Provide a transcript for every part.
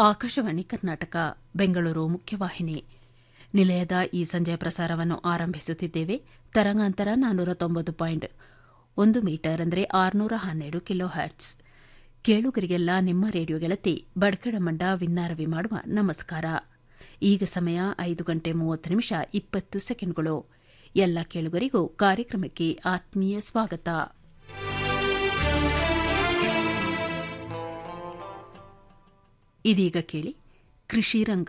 ಆಕಾಶವಾಣಿ ಕರ್ನಾಟಕ ಬೆಂಗಳೂರು ಮುಖ್ಯವಾಹಿನಿ ನಿಲಯದ ಈ ಸಂಜೆಯ ಪ್ರಸಾರವನ್ನು ಆರಂಭಿಸುತ್ತಿದ್ದೇವೆ ತರಂಗಾಂತರ ನಾನ್ನೂರ ತೊಂಬತ್ತು ಪಾಯಿಂಟ್ ಒಂದು ಮೀಟರ್ ಅಂದರೆ ಆರುನೂರ ಹನ್ನೆರಡು ಕಿಲೋ ಹರ್ಟ್ಸ್ ಕೇಳುಗರಿಗೆಲ್ಲ ನಿಮ್ಮ ರೇಡಿಯೋ ಗೆಳತಿ ಬಡ್ಕಡಮಂಡ ವಿನ್ನಾರವಿ ಮಾಡುವ ನಮಸ್ಕಾರ ಈಗ ಸಮಯ ಐದು ಗಂಟೆ ಮೂವತ್ತು ನಿಮಿಷ ಇಪ್ಪತ್ತು ಸೆಕೆಂಡ್ಗಳು ಎಲ್ಲ ಕೇಳುಗರಿಗೂ ಕಾರ್ಯಕ್ರಮಕ್ಕೆ ಆತ್ಮೀಯ ಸ್ವಾಗತ ಇದೀಗ ಕೇಳಿ ಕೃಷಿ ರಂಗ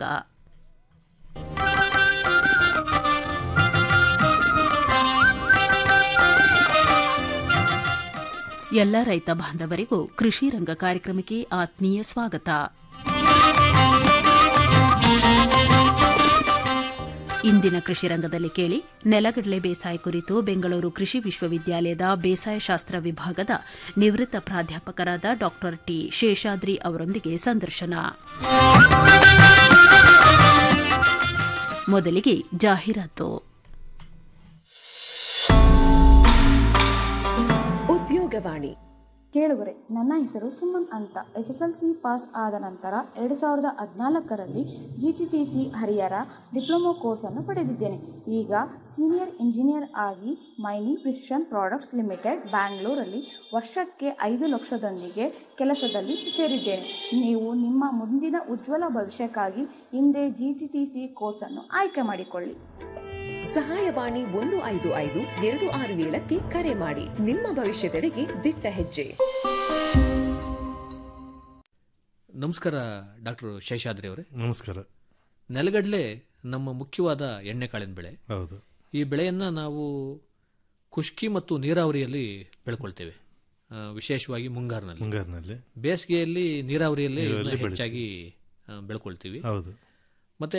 ಎಲ್ಲ ರೈತ ಬಾಂಧವರಿಗೂ ಕೃಷಿ ರಂಗ ಕಾರ್ಯಕ್ರಮಕ್ಕೆ ಆತ್ಮೀಯ ಸ್ವಾಗತ ಇಂದಿನ ಕೃಷಿ ರಂಗದಲ್ಲಿ ಕೇಳಿ ನೆಲಗಡಲೆ ಬೇಸಾಯ ಕುರಿತು ಬೆಂಗಳೂರು ಕೃಷಿ ವಿಶ್ವವಿದ್ಯಾಲಯದ ಬೇಸಾಯ ಶಾಸ್ತ್ರ ವಿಭಾಗದ ನಿವೃತ್ತ ಪ್ರಾಧ್ಯಾಪಕರಾದ ಡಾ ಟಿ ಶೇಷಾದ್ರಿ ಅವರೊಂದಿಗೆ ಸಂದರ್ಶನ ಮೊದಲಿಗೆ ಜಾಹೀರಾತು ಉದ್ಯೋಗವಾಣಿ ಕೇಳುಗರೆ ನನ್ನ ಹೆಸರು ಸುಮನ್ ಅಂತ S S L C pass ಆದ ನಂತರ ಎರಡು ಸಾವಿರದ ಹದಿನಾಲ್ಕರಲ್ಲಿ G T T C Harihara diploma ಕೋರ್ಸನ್ನು ಪಡೆದಿದ್ದೇನೆ ಈಗ ಸೀನಿಯರ್ ಇಂಜಿನಿಯರ್ ಆಗಿ ಮೈನಿ ಪ್ರಿಸಿಷನ್ ಪ್ರಾಡಕ್ಟ್ಸ್ ಲಿಮಿಟೆಡ್ ಬ್ಯಾಂಗ್ಳೂರಲ್ಲಿ ವರ್ಷಕ್ಕೆ ಐದು ಲಕ್ಷದೊಂದಿಗೆ ಕೆಲಸದಲ್ಲಿ ಸೇರಿದ್ದೇನೆ ನೀವು ನಿಮ್ಮ ಮುಂದಿನ ಉಜ್ವಲ ಭವಿಷ್ಯಕ್ಕಾಗಿ ಹಿಂದೆ ಜಿ ಟಿ ಟಿ ಸಿ ಕೋರ್ಸನ್ನು ಆಯ್ಕೆ ಮಾಡಿಕೊಳ್ಳಿ ಸಹಾಯವಾಣಿ ಒಂದು ಐದು ಐದು ಎರಡು ಆರು ಏಳಕ್ಕೆ ಕರೆ ಮಾಡಿ ನಿಮ್ಮ ಭವಿಷ್ಯದೆಡೆಗೆ ದಿಟ್ಟ ಹೆಜ್ಜೆ ನಮಸ್ಕಾರ ಡಾಕ್ಟರ್ ಶೇಷಾದ್ರಿ ಅವರೇ ನಮಸ್ಕಾರ ನೆಲಗಡಲೆ ನಮ್ಮ ಮುಖ್ಯವಾದ ಎಣ್ಣೆಕಾಳಿನ ಬೆಳೆ ಹೌದು ಈ ಬೆಳೆಯನ್ನು ನಾವು ಖುಷ್ಕಿ ಮತ್ತು ನೀರಾವರಿಯಲ್ಲಿ ಬೆಳ್ಕೊಳ್ತೇವೆ ಆ, ವಿಶೇಷವಾಗಿ ಮುಂಗಾರಿನಲ್ಲಿ ಮುಂಗಾರಿನಲ್ಲಿ ಬೇಸಿಗೆಯಲ್ಲಿ ನೀರಾವರಿಯಲ್ಲಿ ಇದನ್ನ ನೀರಾವರಿಯಲ್ಲಿ ಹೆಚ್ಚಾಗಿ ಆ, ಬೆಳ್ಕೊಳ್ತೀವಿ ಹೌದು ಮತ್ತೆ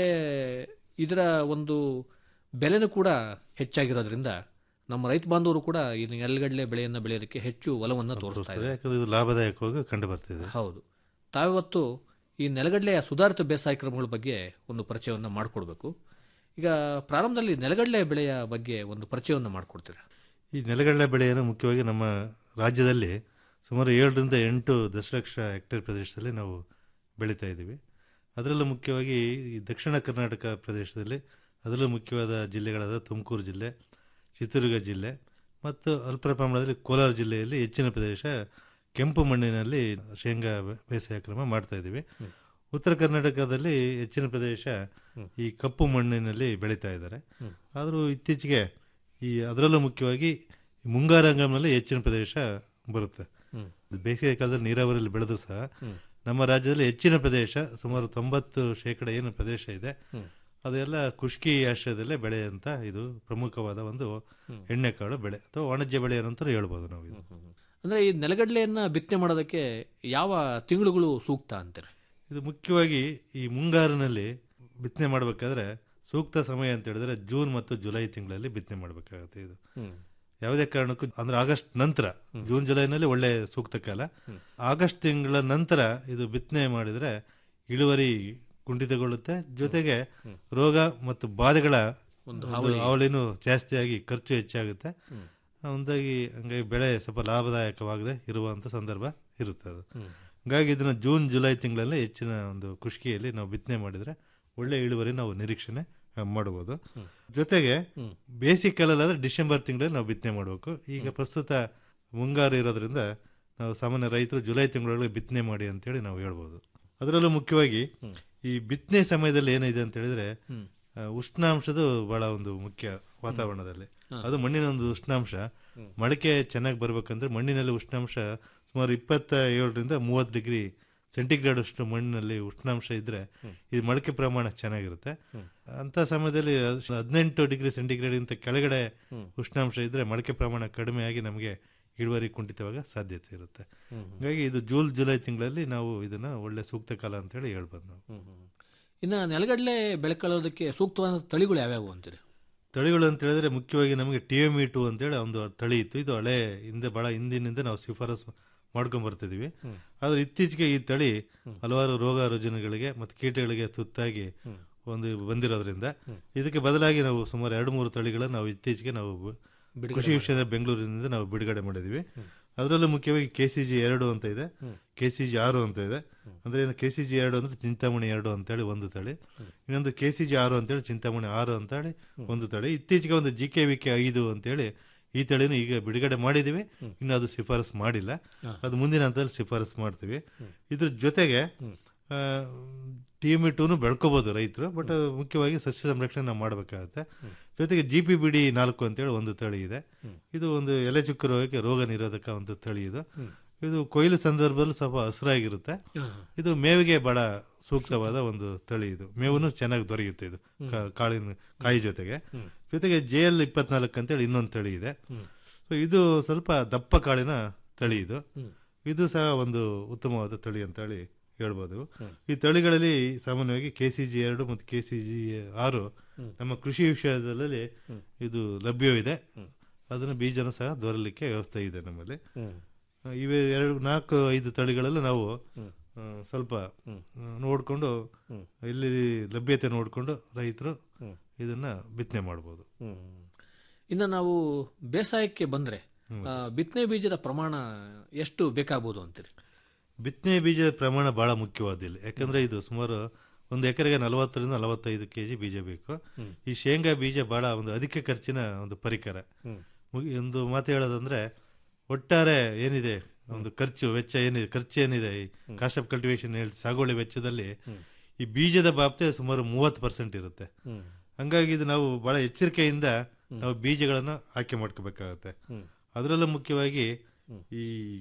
ಇದರ ಒಂದು ಬೆಲೆನೂ ಕೂಡ ಹೆಚ್ಚಾಗಿರೋದ್ರಿಂದ ನಮ್ಮ ರೈತ ಬಾಂಧವರು ಕೂಡ ಈ ನೆಲಗಡಲೆ ಬೆಳೆಯನ್ನು ಬೆಳೆಯೋದಕ್ಕೆ ಹೆಚ್ಚು ಒಲವನ್ನು ತೋರಿಸ್ತಾ ತೋರಿಸ್ತದೆ ಇದ್ದಾರೆ ಯಾಕಂದ್ರೆ ಇದು ಲಾಭದಾಯಕವಾಗಿ ಕಂಡು ಬರ್ತಿದೆ ಹೌದು ತಾವಿವತ್ತು ಈ ನೆಲಗಡಲೆಯ ಸುಧಾರಿತ ಬೇಸಾಯ ಕ್ರಮಗಳ ಬಗ್ಗೆ ಒಂದು ಪರಿಚಯವನ್ನು ಮಾಡಿಕೊಡ್ಬೇಕು ಈಗ ಪ್ರಾರಂಭದಲ್ಲಿ ನೆಲಗಡಲೆ ಬೆಳೆಯ ಬಗ್ಗೆ ಒಂದು ಪರಿಚಯವನ್ನು ಮಾಡಿಕೊಡ್ತೀರಾ ಈ ನೆಲಗಡಲೆ ಬೆಳೆಯನ್ನು ಮುಖ್ಯವಾಗಿ ನಮ್ಮ ರಾಜ್ಯದಲ್ಲಿ ಸುಮಾರು ಏಳರಿಂದ ಎಂಟು ದಶಲಕ್ಷ ಹೆಕ್ಟೇರ್ ಪ್ರದೇಶದಲ್ಲಿ ನಾವು ಬೆಳೀತಾ ಇದ್ದೀವಿ ಅದರಲ್ಲೂ ಮುಖ್ಯವಾಗಿ ಈ ದಕ್ಷಿಣ ಕರ್ನಾಟಕ ಪ್ರದೇಶದಲ್ಲಿ ಅದರಲ್ಲೂ ಮುಖ್ಯವಾದ ಜಿಲ್ಲೆಗಳಾದ ತುಮಕೂರು ಜಿಲ್ಲೆ ಚಿತ್ರದುರ್ಗ ಜಿಲ್ಲೆ ಮತ್ತು ಅಲ್ಪ ಪ್ರಮಾಣದಲ್ಲಿ ಕೋಲಾರ ಜಿಲ್ಲೆಯಲ್ಲಿ ಹೆಚ್ಚಿನ ಪ್ರದೇಶ ಕೆಂಪು ಮಣ್ಣಿನಲ್ಲಿ ಶೇಂಗಾ ಬೆ- ಬೇಸಾಯ ಕ್ರಮ ಮಾಡ್ತಾ ಇದ್ದೀವಿ ಉತ್ತರ ಕರ್ನಾಟಕದಲ್ಲಿ ಹೆಚ್ಚಿನ ಪ್ರದೇಶ ಈ ಕಪ್ಪು ಮಣ್ಣಿನಲ್ಲಿ ಬೆಳೀತಾ ಇದ್ದಾರೆ ಆದರೂ ಇತ್ತೀಚೆಗೆ ಈ ಅದರಲ್ಲೂ ಮುಖ್ಯವಾಗಿ ಈ ಮುಂಗಾರು ಹಂಗಾಮಿನಲ್ಲಿ ಹೆಚ್ಚಿನ ಪ್ರದೇಶ ಬರುತ್ತೆ ಬೇಸಿಗೆ ಕಾಲದಲ್ಲಿ ನೀರಾವರಿಯಲ್ಲಿ ಬೆಳೆದ್ರು ಸಹ ನಮ್ಮ ರಾಜ್ಯದಲ್ಲಿ ಹೆಚ್ಚಿನ ಪ್ರದೇಶ ಸುಮಾರು ತೊಂಬತ್ತು ಶೇಕಡ ಏನು ಪ್ರದೇಶ ಇದೆ ಅದೆಲ್ಲ ಖುಷ್ಕಿ ಆಶ್ರಯದಲ್ಲೇ ಬೆಳೆಯಂತ ಇದು ಪ್ರಮುಖವಾದ ಒಂದು ಎಣ್ಣೆಕಾಳು ಬೆಳೆ ಅಥವಾ ವಾಣಿಜ್ಯ ಬೆಳೆ ಅಂತ ಹೇಳ್ಬೋದು ನಾವು ಇದು ಅಂದರೆ ಈ ನೆಲಗಡಲೆಯನ್ನು ಬಿತ್ತನೆ ಮಾಡೋದಕ್ಕೆ ಯಾವ ತಿಂಗಳುಗಳು ಸೂಕ್ತ ಅಂತಾರೆ ಇದು ಮುಖ್ಯವಾಗಿ ಈ ಮುಂಗಾರಿನಲ್ಲಿ ಬಿತ್ತನೆ ಮಾಡಬೇಕಾದ್ರೆ ಸೂಕ್ತ ಸಮಯ ಅಂತ ಹೇಳಿದ್ರೆ ಜೂನ್ ಮತ್ತು ಜುಲೈ ತಿಂಗಳಲ್ಲಿ ಬಿತ್ತನೆ ಮಾಡಬೇಕಾಗುತ್ತೆ ಇದು ಯಾವುದೇ ಕಾರಣಕ್ಕೂ ಅಂದ್ರೆ ಆಗಸ್ಟ್ ನಂತರ ಜೂನ್ ಜುಲೈನಲ್ಲಿ ಒಳ್ಳೆ ಸೂಕ್ತ ಕಾಲ ಆಗಸ್ಟ್ ತಿಂಗಳ ನಂತರ ಇದು ಬಿತ್ತನೆ ಮಾಡಿದ್ರೆ ಇಳುವರಿ ಕುಂಠಿತಗೊಳ್ಳುತ್ತೆ ಜೊತೆಗೆ ರೋಗ ಮತ್ತು ಬಾಧೆಗಳ ಒಂದು ಹಾವಳಿನೂ ಜಾಸ್ತಿಯಾಗಿ ಖರ್ಚು ಹೆಚ್ಚಾಗುತ್ತೆ ಒಂದಾಗಿ ಹಂಗಾಗಿ ಬೆಳೆ ಸ್ವಲ್ಪ ಲಾಭದಾಯಕವಾಗದೆ ಇರುವಂತ ಸಂದರ್ಭ ಇರುತ್ತೆ ಅದು ಹಾಗಾಗಿ ಇದನ್ನ ಜೂನ್ ಜುಲೈ ತಿಂಗಳಲ್ಲಿ ಹೆಚ್ಚಿನ ಒಂದು ಖುಷ್ಕಿಯಲ್ಲಿ ನಾವು ಬಿತ್ತನೆ ಮಾಡಿದ್ರೆ ಒಳ್ಳೆ ಇಳುವರಿ ನಾವು ನಿರೀಕ್ಷಣೆ ಆ, ಮಾಡಬಹುದು ಜೊತೆಗೆ ಬೇಸಿಗೆ ಕಾಲಲ್ಲಾದ್ರೆ ಡಿಸೆಂಬರ್ ತಿಂಗಳಲ್ಲಿ ನಾವು ಬಿತ್ತನೆ ಮಾಡಬೇಕು ಈಗ ಪ್ರಸ್ತುತ ಮುಂಗಾರು ಇರೋದ್ರಿಂದ ನಾವು ಸಾಮಾನ್ಯ ರೈತರು ಜುಲೈ ತಿಂಗಳೊಳಗೆ ಬಿತ್ತನೆ ಮಾಡಿ ಅಂತೇಳಿ ನಾವು ಹೇಳ್ಬೋದು ಅದರಲ್ಲೂ ಮುಖ್ಯವಾಗಿ ಈ ಬಿತ್ತನೆ ಸಮಯದಲ್ಲಿ ಏನಿದೆ ಅಂತ ಹೇಳಿದ್ರೆ ಆ, ಉಷ್ಣಾಂಶದ ಬಹಳ ಒಂದು ಮುಖ್ಯ ವಾತಾವರಣದಲ್ಲಿ ಅದು ಮಣ್ಣಿನ ಒಂದು ಉಷ್ಣಾಂಶ ಮೊಳಕೆ ಚೆನ್ನಾಗಿ ಬರ್ಬೇಕಂದ್ರೆ ಮಣ್ಣಿನಲ್ಲಿ ಉಷ್ಣಾಂಶ ಸುಮಾರು ಇಪ್ಪತ್ತ ಏಳರಿಂದ ಮೂವತ್ತು ಡಿಗ್ರಿ ಸೆಂಟಿಗ್ರೇಡ್ ಅಷ್ಟು ಮಣ್ಣಿನಲ್ಲಿ ಉಷ್ಣಾಂಶ ಇದ್ರೆ ಇದು ಮೊಳಕೆ ಪ್ರಮಾಣ ಚೆನ್ನಾಗಿರುತ್ತೆ ಅಂತ ಸಮಯದಲ್ಲಿ ಹದಿನೆಂಟು ಡಿಗ್ರಿ ಸೆಂಟಿಗ್ರೇಡ್ ಇಂತ ಕೆಳಗಡೆ ಉಷ್ಣಾಂಶ ಇದ್ರೆ ಮೊಳಕೆ ಪ್ರಮಾಣ ಕಡಿಮೆ ಆಗಿ ನಮಗೆ ಇಳುವರಿ ಕುಂಠಿತವಾಗ ಸಾಧ್ಯತೆ ಇರುತ್ತೆ ಹಾಗಾಗಿ ಇದು ಜೂನ್ ಜುಲೈ ತಿಂಗಳಲ್ಲಿ ನಾವು ಇದನ್ನ ಒಳ್ಳೆ ಸೂಕ್ತ ಕಾಲ ಅಂತ ಹೇಳಿ ಹೇಳ್ಬೋದು ನಾವು ಇನ್ನು ನೆಲಗಡಲೆ ಬೆಳ್ಕೊಳ್ಳೋದಕ್ಕೆ ಸೂಕ್ತವಾದ ತಳಿಗಳು ಯಾವ್ಯಾವು ಅಂತೀರಿ ತಳಿಗಳು ಅಂತ ಹೇಳಿದ್ರೆ ಮುಖ್ಯವಾಗಿ ನಮಗೆ ಟಿ ಎಮ್ ಇ ಟು ಅಂತೇಳಿ ಒಂದು ತಳಿ ಇತ್ತು ಇದು ಹಳೆ ಹಿಂದೆ ಬಹಳ ಹಿಂದಿನಿಂದ ನಾವು ಶಿಫಾರಸ್ ಮಾಡ್ಕೊಂಡ್ ಬರ್ತಿದೀವಿ ಆದ್ರೆ ಇತ್ತೀಚೆಗೆ ಈ ತಳಿ ಹಲವಾರು ರೋಗ ರುಜಿನಗಳಿಗೆ ಮತ್ತು ಕೀಟಗಳಿಗೆ ತುತ್ತಾಗಿ ಒಂದು ಬಂದಿರೋದ್ರಿಂದ ಇದಕ್ಕೆ ಬದಲಾಗಿ ನಾವು ಸುಮಾರು ಎರಡು ಮೂರು ತಳಿಗಳನ್ನು ನಾವು ಇತ್ತೀಚೆಗೆ ನಾವು ಕೃಷಿ ವಿಷಯದ ಬೆಂಗಳೂರಿನಿಂದ ನಾವು ಬಿಡುಗಡೆ ಮಾಡಿದ್ವಿ ಅದರಲ್ಲೂ ಮುಖ್ಯವಾಗಿ ಕೆ ಸಿ ಜಿ ಎರಡು ಅಂತ ಇದೆ ಕೆ ಸಿ ಜಿ ಆರು ಅಂತ ಇದೆ ಅಂದ್ರೆ ಕೆ ಸಿ ಜಿ ಎರಡು ಅಂದ್ರೆ ಚಿಂತಾಮಣಿ ಎರಡು ಅಂತೇಳಿ ಒಂದು ತಳಿ ಇನ್ನೊಂದು ಕೆ ಸಿ ಜಿ ಆರು ಅಂತೇಳಿ ಚಿಂತಾಮಣಿ ಆರು ಅಂತೇಳಿ ಒಂದು ತಳಿ ಇತ್ತೀಚೆಗೆ ಒಂದು ಜಿ ಕೆ ವಿ ಕೆ ಐದು ಅಂತೇಳಿ ಈ ತಳಿನೂ ಈಗ ಬಿಡುಗಡೆ ಮಾಡಿದೀವಿ ಇನ್ನು ಅದು ಶಿಫಾರಸ್ ಮಾಡಿಲ್ಲ ಅದು ಮುಂದಿನ ಹಂತದಲ್ಲಿ ಶಿಫಾರಸ್ ಮಾಡ್ತೀವಿ ಇದ್ರ ಜೊತೆಗೆ ಟಿ ಎಮ್ ಟೂನು ಬೆಳ್ಕೋಬಹುದು ರೈತರು ಬಟ್ ಮುಖ್ಯವಾಗಿ ಸಸ್ಯ ಸಂರಕ್ಷಣೆ ನಾವು ಮಾಡಬೇಕಾಗುತ್ತೆ ಜೊತೆಗೆ ಜಿ ಪಿ ಬಿ ಡಿ ನಾಲ್ಕು ಅಂತೇಳಿ ಒಂದು ತಳಿ ಇದೆ ಇದು ಒಂದು ಎಲೆ ಚುಕ್ಕ ರೋಗಕ್ಕೆ ರೋಗ ನಿರೋಧಕ ಒಂದು ತಳಿ ಇದು ಇದು ಕೊಯ್ಲು ಸಂದರ್ಭದಲ್ಲೂ ಸ್ವಲ್ಪ ಹಸಿರಾಗಿರುತ್ತೆ ಇದು ಮೇವಿಗೆ ಬಹಳ ಸೂಕ್ತವಾದ ಒಂದು ತಳಿ ಇದು ಮೇವು ಚೆನ್ನಾಗಿ ದೊರೆಯುತ್ತೆ ಇದು ಕಾ- ಕಾಳಿನ ಕಾಯಿ ಜೊತೆಗೆ ಜೊತೆಗೆ ಜೆ ಎಲ್ ಇಪ್ಪತ್ನಾಲ್ಕು ಅಂತೇಳಿ ಇನ್ನೊಂದು ತಳಿ ಇದೆ ಸೊ ಇದು ಸ್ವಲ್ಪ ದಪ್ಪ ಕಾಳಿನ ತಳಿ ಇದು ಇದು ಸಹ ಒಂದು ಉತ್ತಮವಾದ ತಳಿ ಅಂತೇಳಿ ಹೇಳ್ಬೋದು ಈ ತಳಿಗಳಲ್ಲಿ ಸಾಮಾನ್ಯವಾಗಿ ಕೆ ಸಿ ಜಿ ಎರಡು ಮತ್ತು ಕೆ ಸಿ ಜಿ ಆರು ನಮ್ಮ ಕೃಷಿ ವಿಷಯದಲ್ಲಿ ಇದು ಲಭ್ಯವಿದೆ ಅದನ್ನು ಬೀಜನೂ ಸಹ ದೊರಲಿಕ್ಕೆ ವ್ಯವಸ್ಥೆ ಇದೆ ನಮ್ಮಲ್ಲಿ ಆ, ಇವೆ ಎರಡು ನಾಲ್ಕು ಐದು ತಳಿಗಳಲ್ಲೂ ನಾವು ಆ, ಸ್ವಲ್ಪ ಆ, ನೋಡ್ಕೊಂಡು ಇಲ್ಲಿ ಲಭ್ಯತೆ ನೋಡಿಕೊಂಡು ರೈತರು ಇದನ್ನ ಬಿತ್ತನೆ ಮಾಡ್ಬೋದು ಇನ್ನು ನಾವು ಬೇಸಾಯಕ್ಕೆ ಬಂದ್ರೆ ಆ, ಬಿತ್ತನೆ ಬೀಜದ ಪ್ರಮಾಣ ಎಷ್ಟು ಬೇಕಾಗ್ಬೋದು ಅಂತೀರಿ ಬಿತ್ತನೆ ಬೀಜದ ಪ್ರಮಾಣ ಬಹಳ ಮುಖ್ಯವಾದಿಲ್ಲ ಯಾಕಂದ್ರೆ ಇದು ಸುಮಾರು ಒಂದು ಎಕರೆಗೆ ನಲವತ್ತರಿಂದ ನಲವತ್ತೈದು ಕೆಜಿ ಬೀಜ ಬೇಕು ಈ ಶೇಂಗಾ ಬೀಜ ಬಹಳ ಒಂದು ಅಧಿಕ ಖರ್ಚಿನ ಒಂದು ಪರಿಕರ ಮುಗಿ- ಒಂದು ಮಾತು ಹೇಳೋದಂದ್ರೆ ಒಟ್ಟಾರೆ ಏನಿದೆ ಒಂದು ಖರ್ಚು ವೆಚ್ಚ ಏನಿದೆ ಖರ್ಚು ಏನಿದೆ ಈ ಕಾಸ್ಟ್ ಆಫ್ ಕಲ್ಟಿವೇಶನ್ ಸಾಗುವಳಿ ವೆಚ್ಚದಲ್ಲಿ ಈ ಬೀಜದ ಬಾಬ್ತೆ ಸುಮಾರು ಮೂವತ್ತು ಪರ್ಸೆಂಟ್ ಇರುತ್ತೆ ಹಂಗಾಗಿ ಇದು ನಾವು ಬಹಳ ಎಚ್ಚರಿಕೆಯಿಂದ ನಾವು ಬೀಜಗಳನ್ನ ಆಯ್ಕೆ ಮಾಡ್ಕೋಬೇಕಾಗತ್ತೆ ಅದರಲ್ಲೂ ಮುಖ್ಯವಾಗಿ ಈ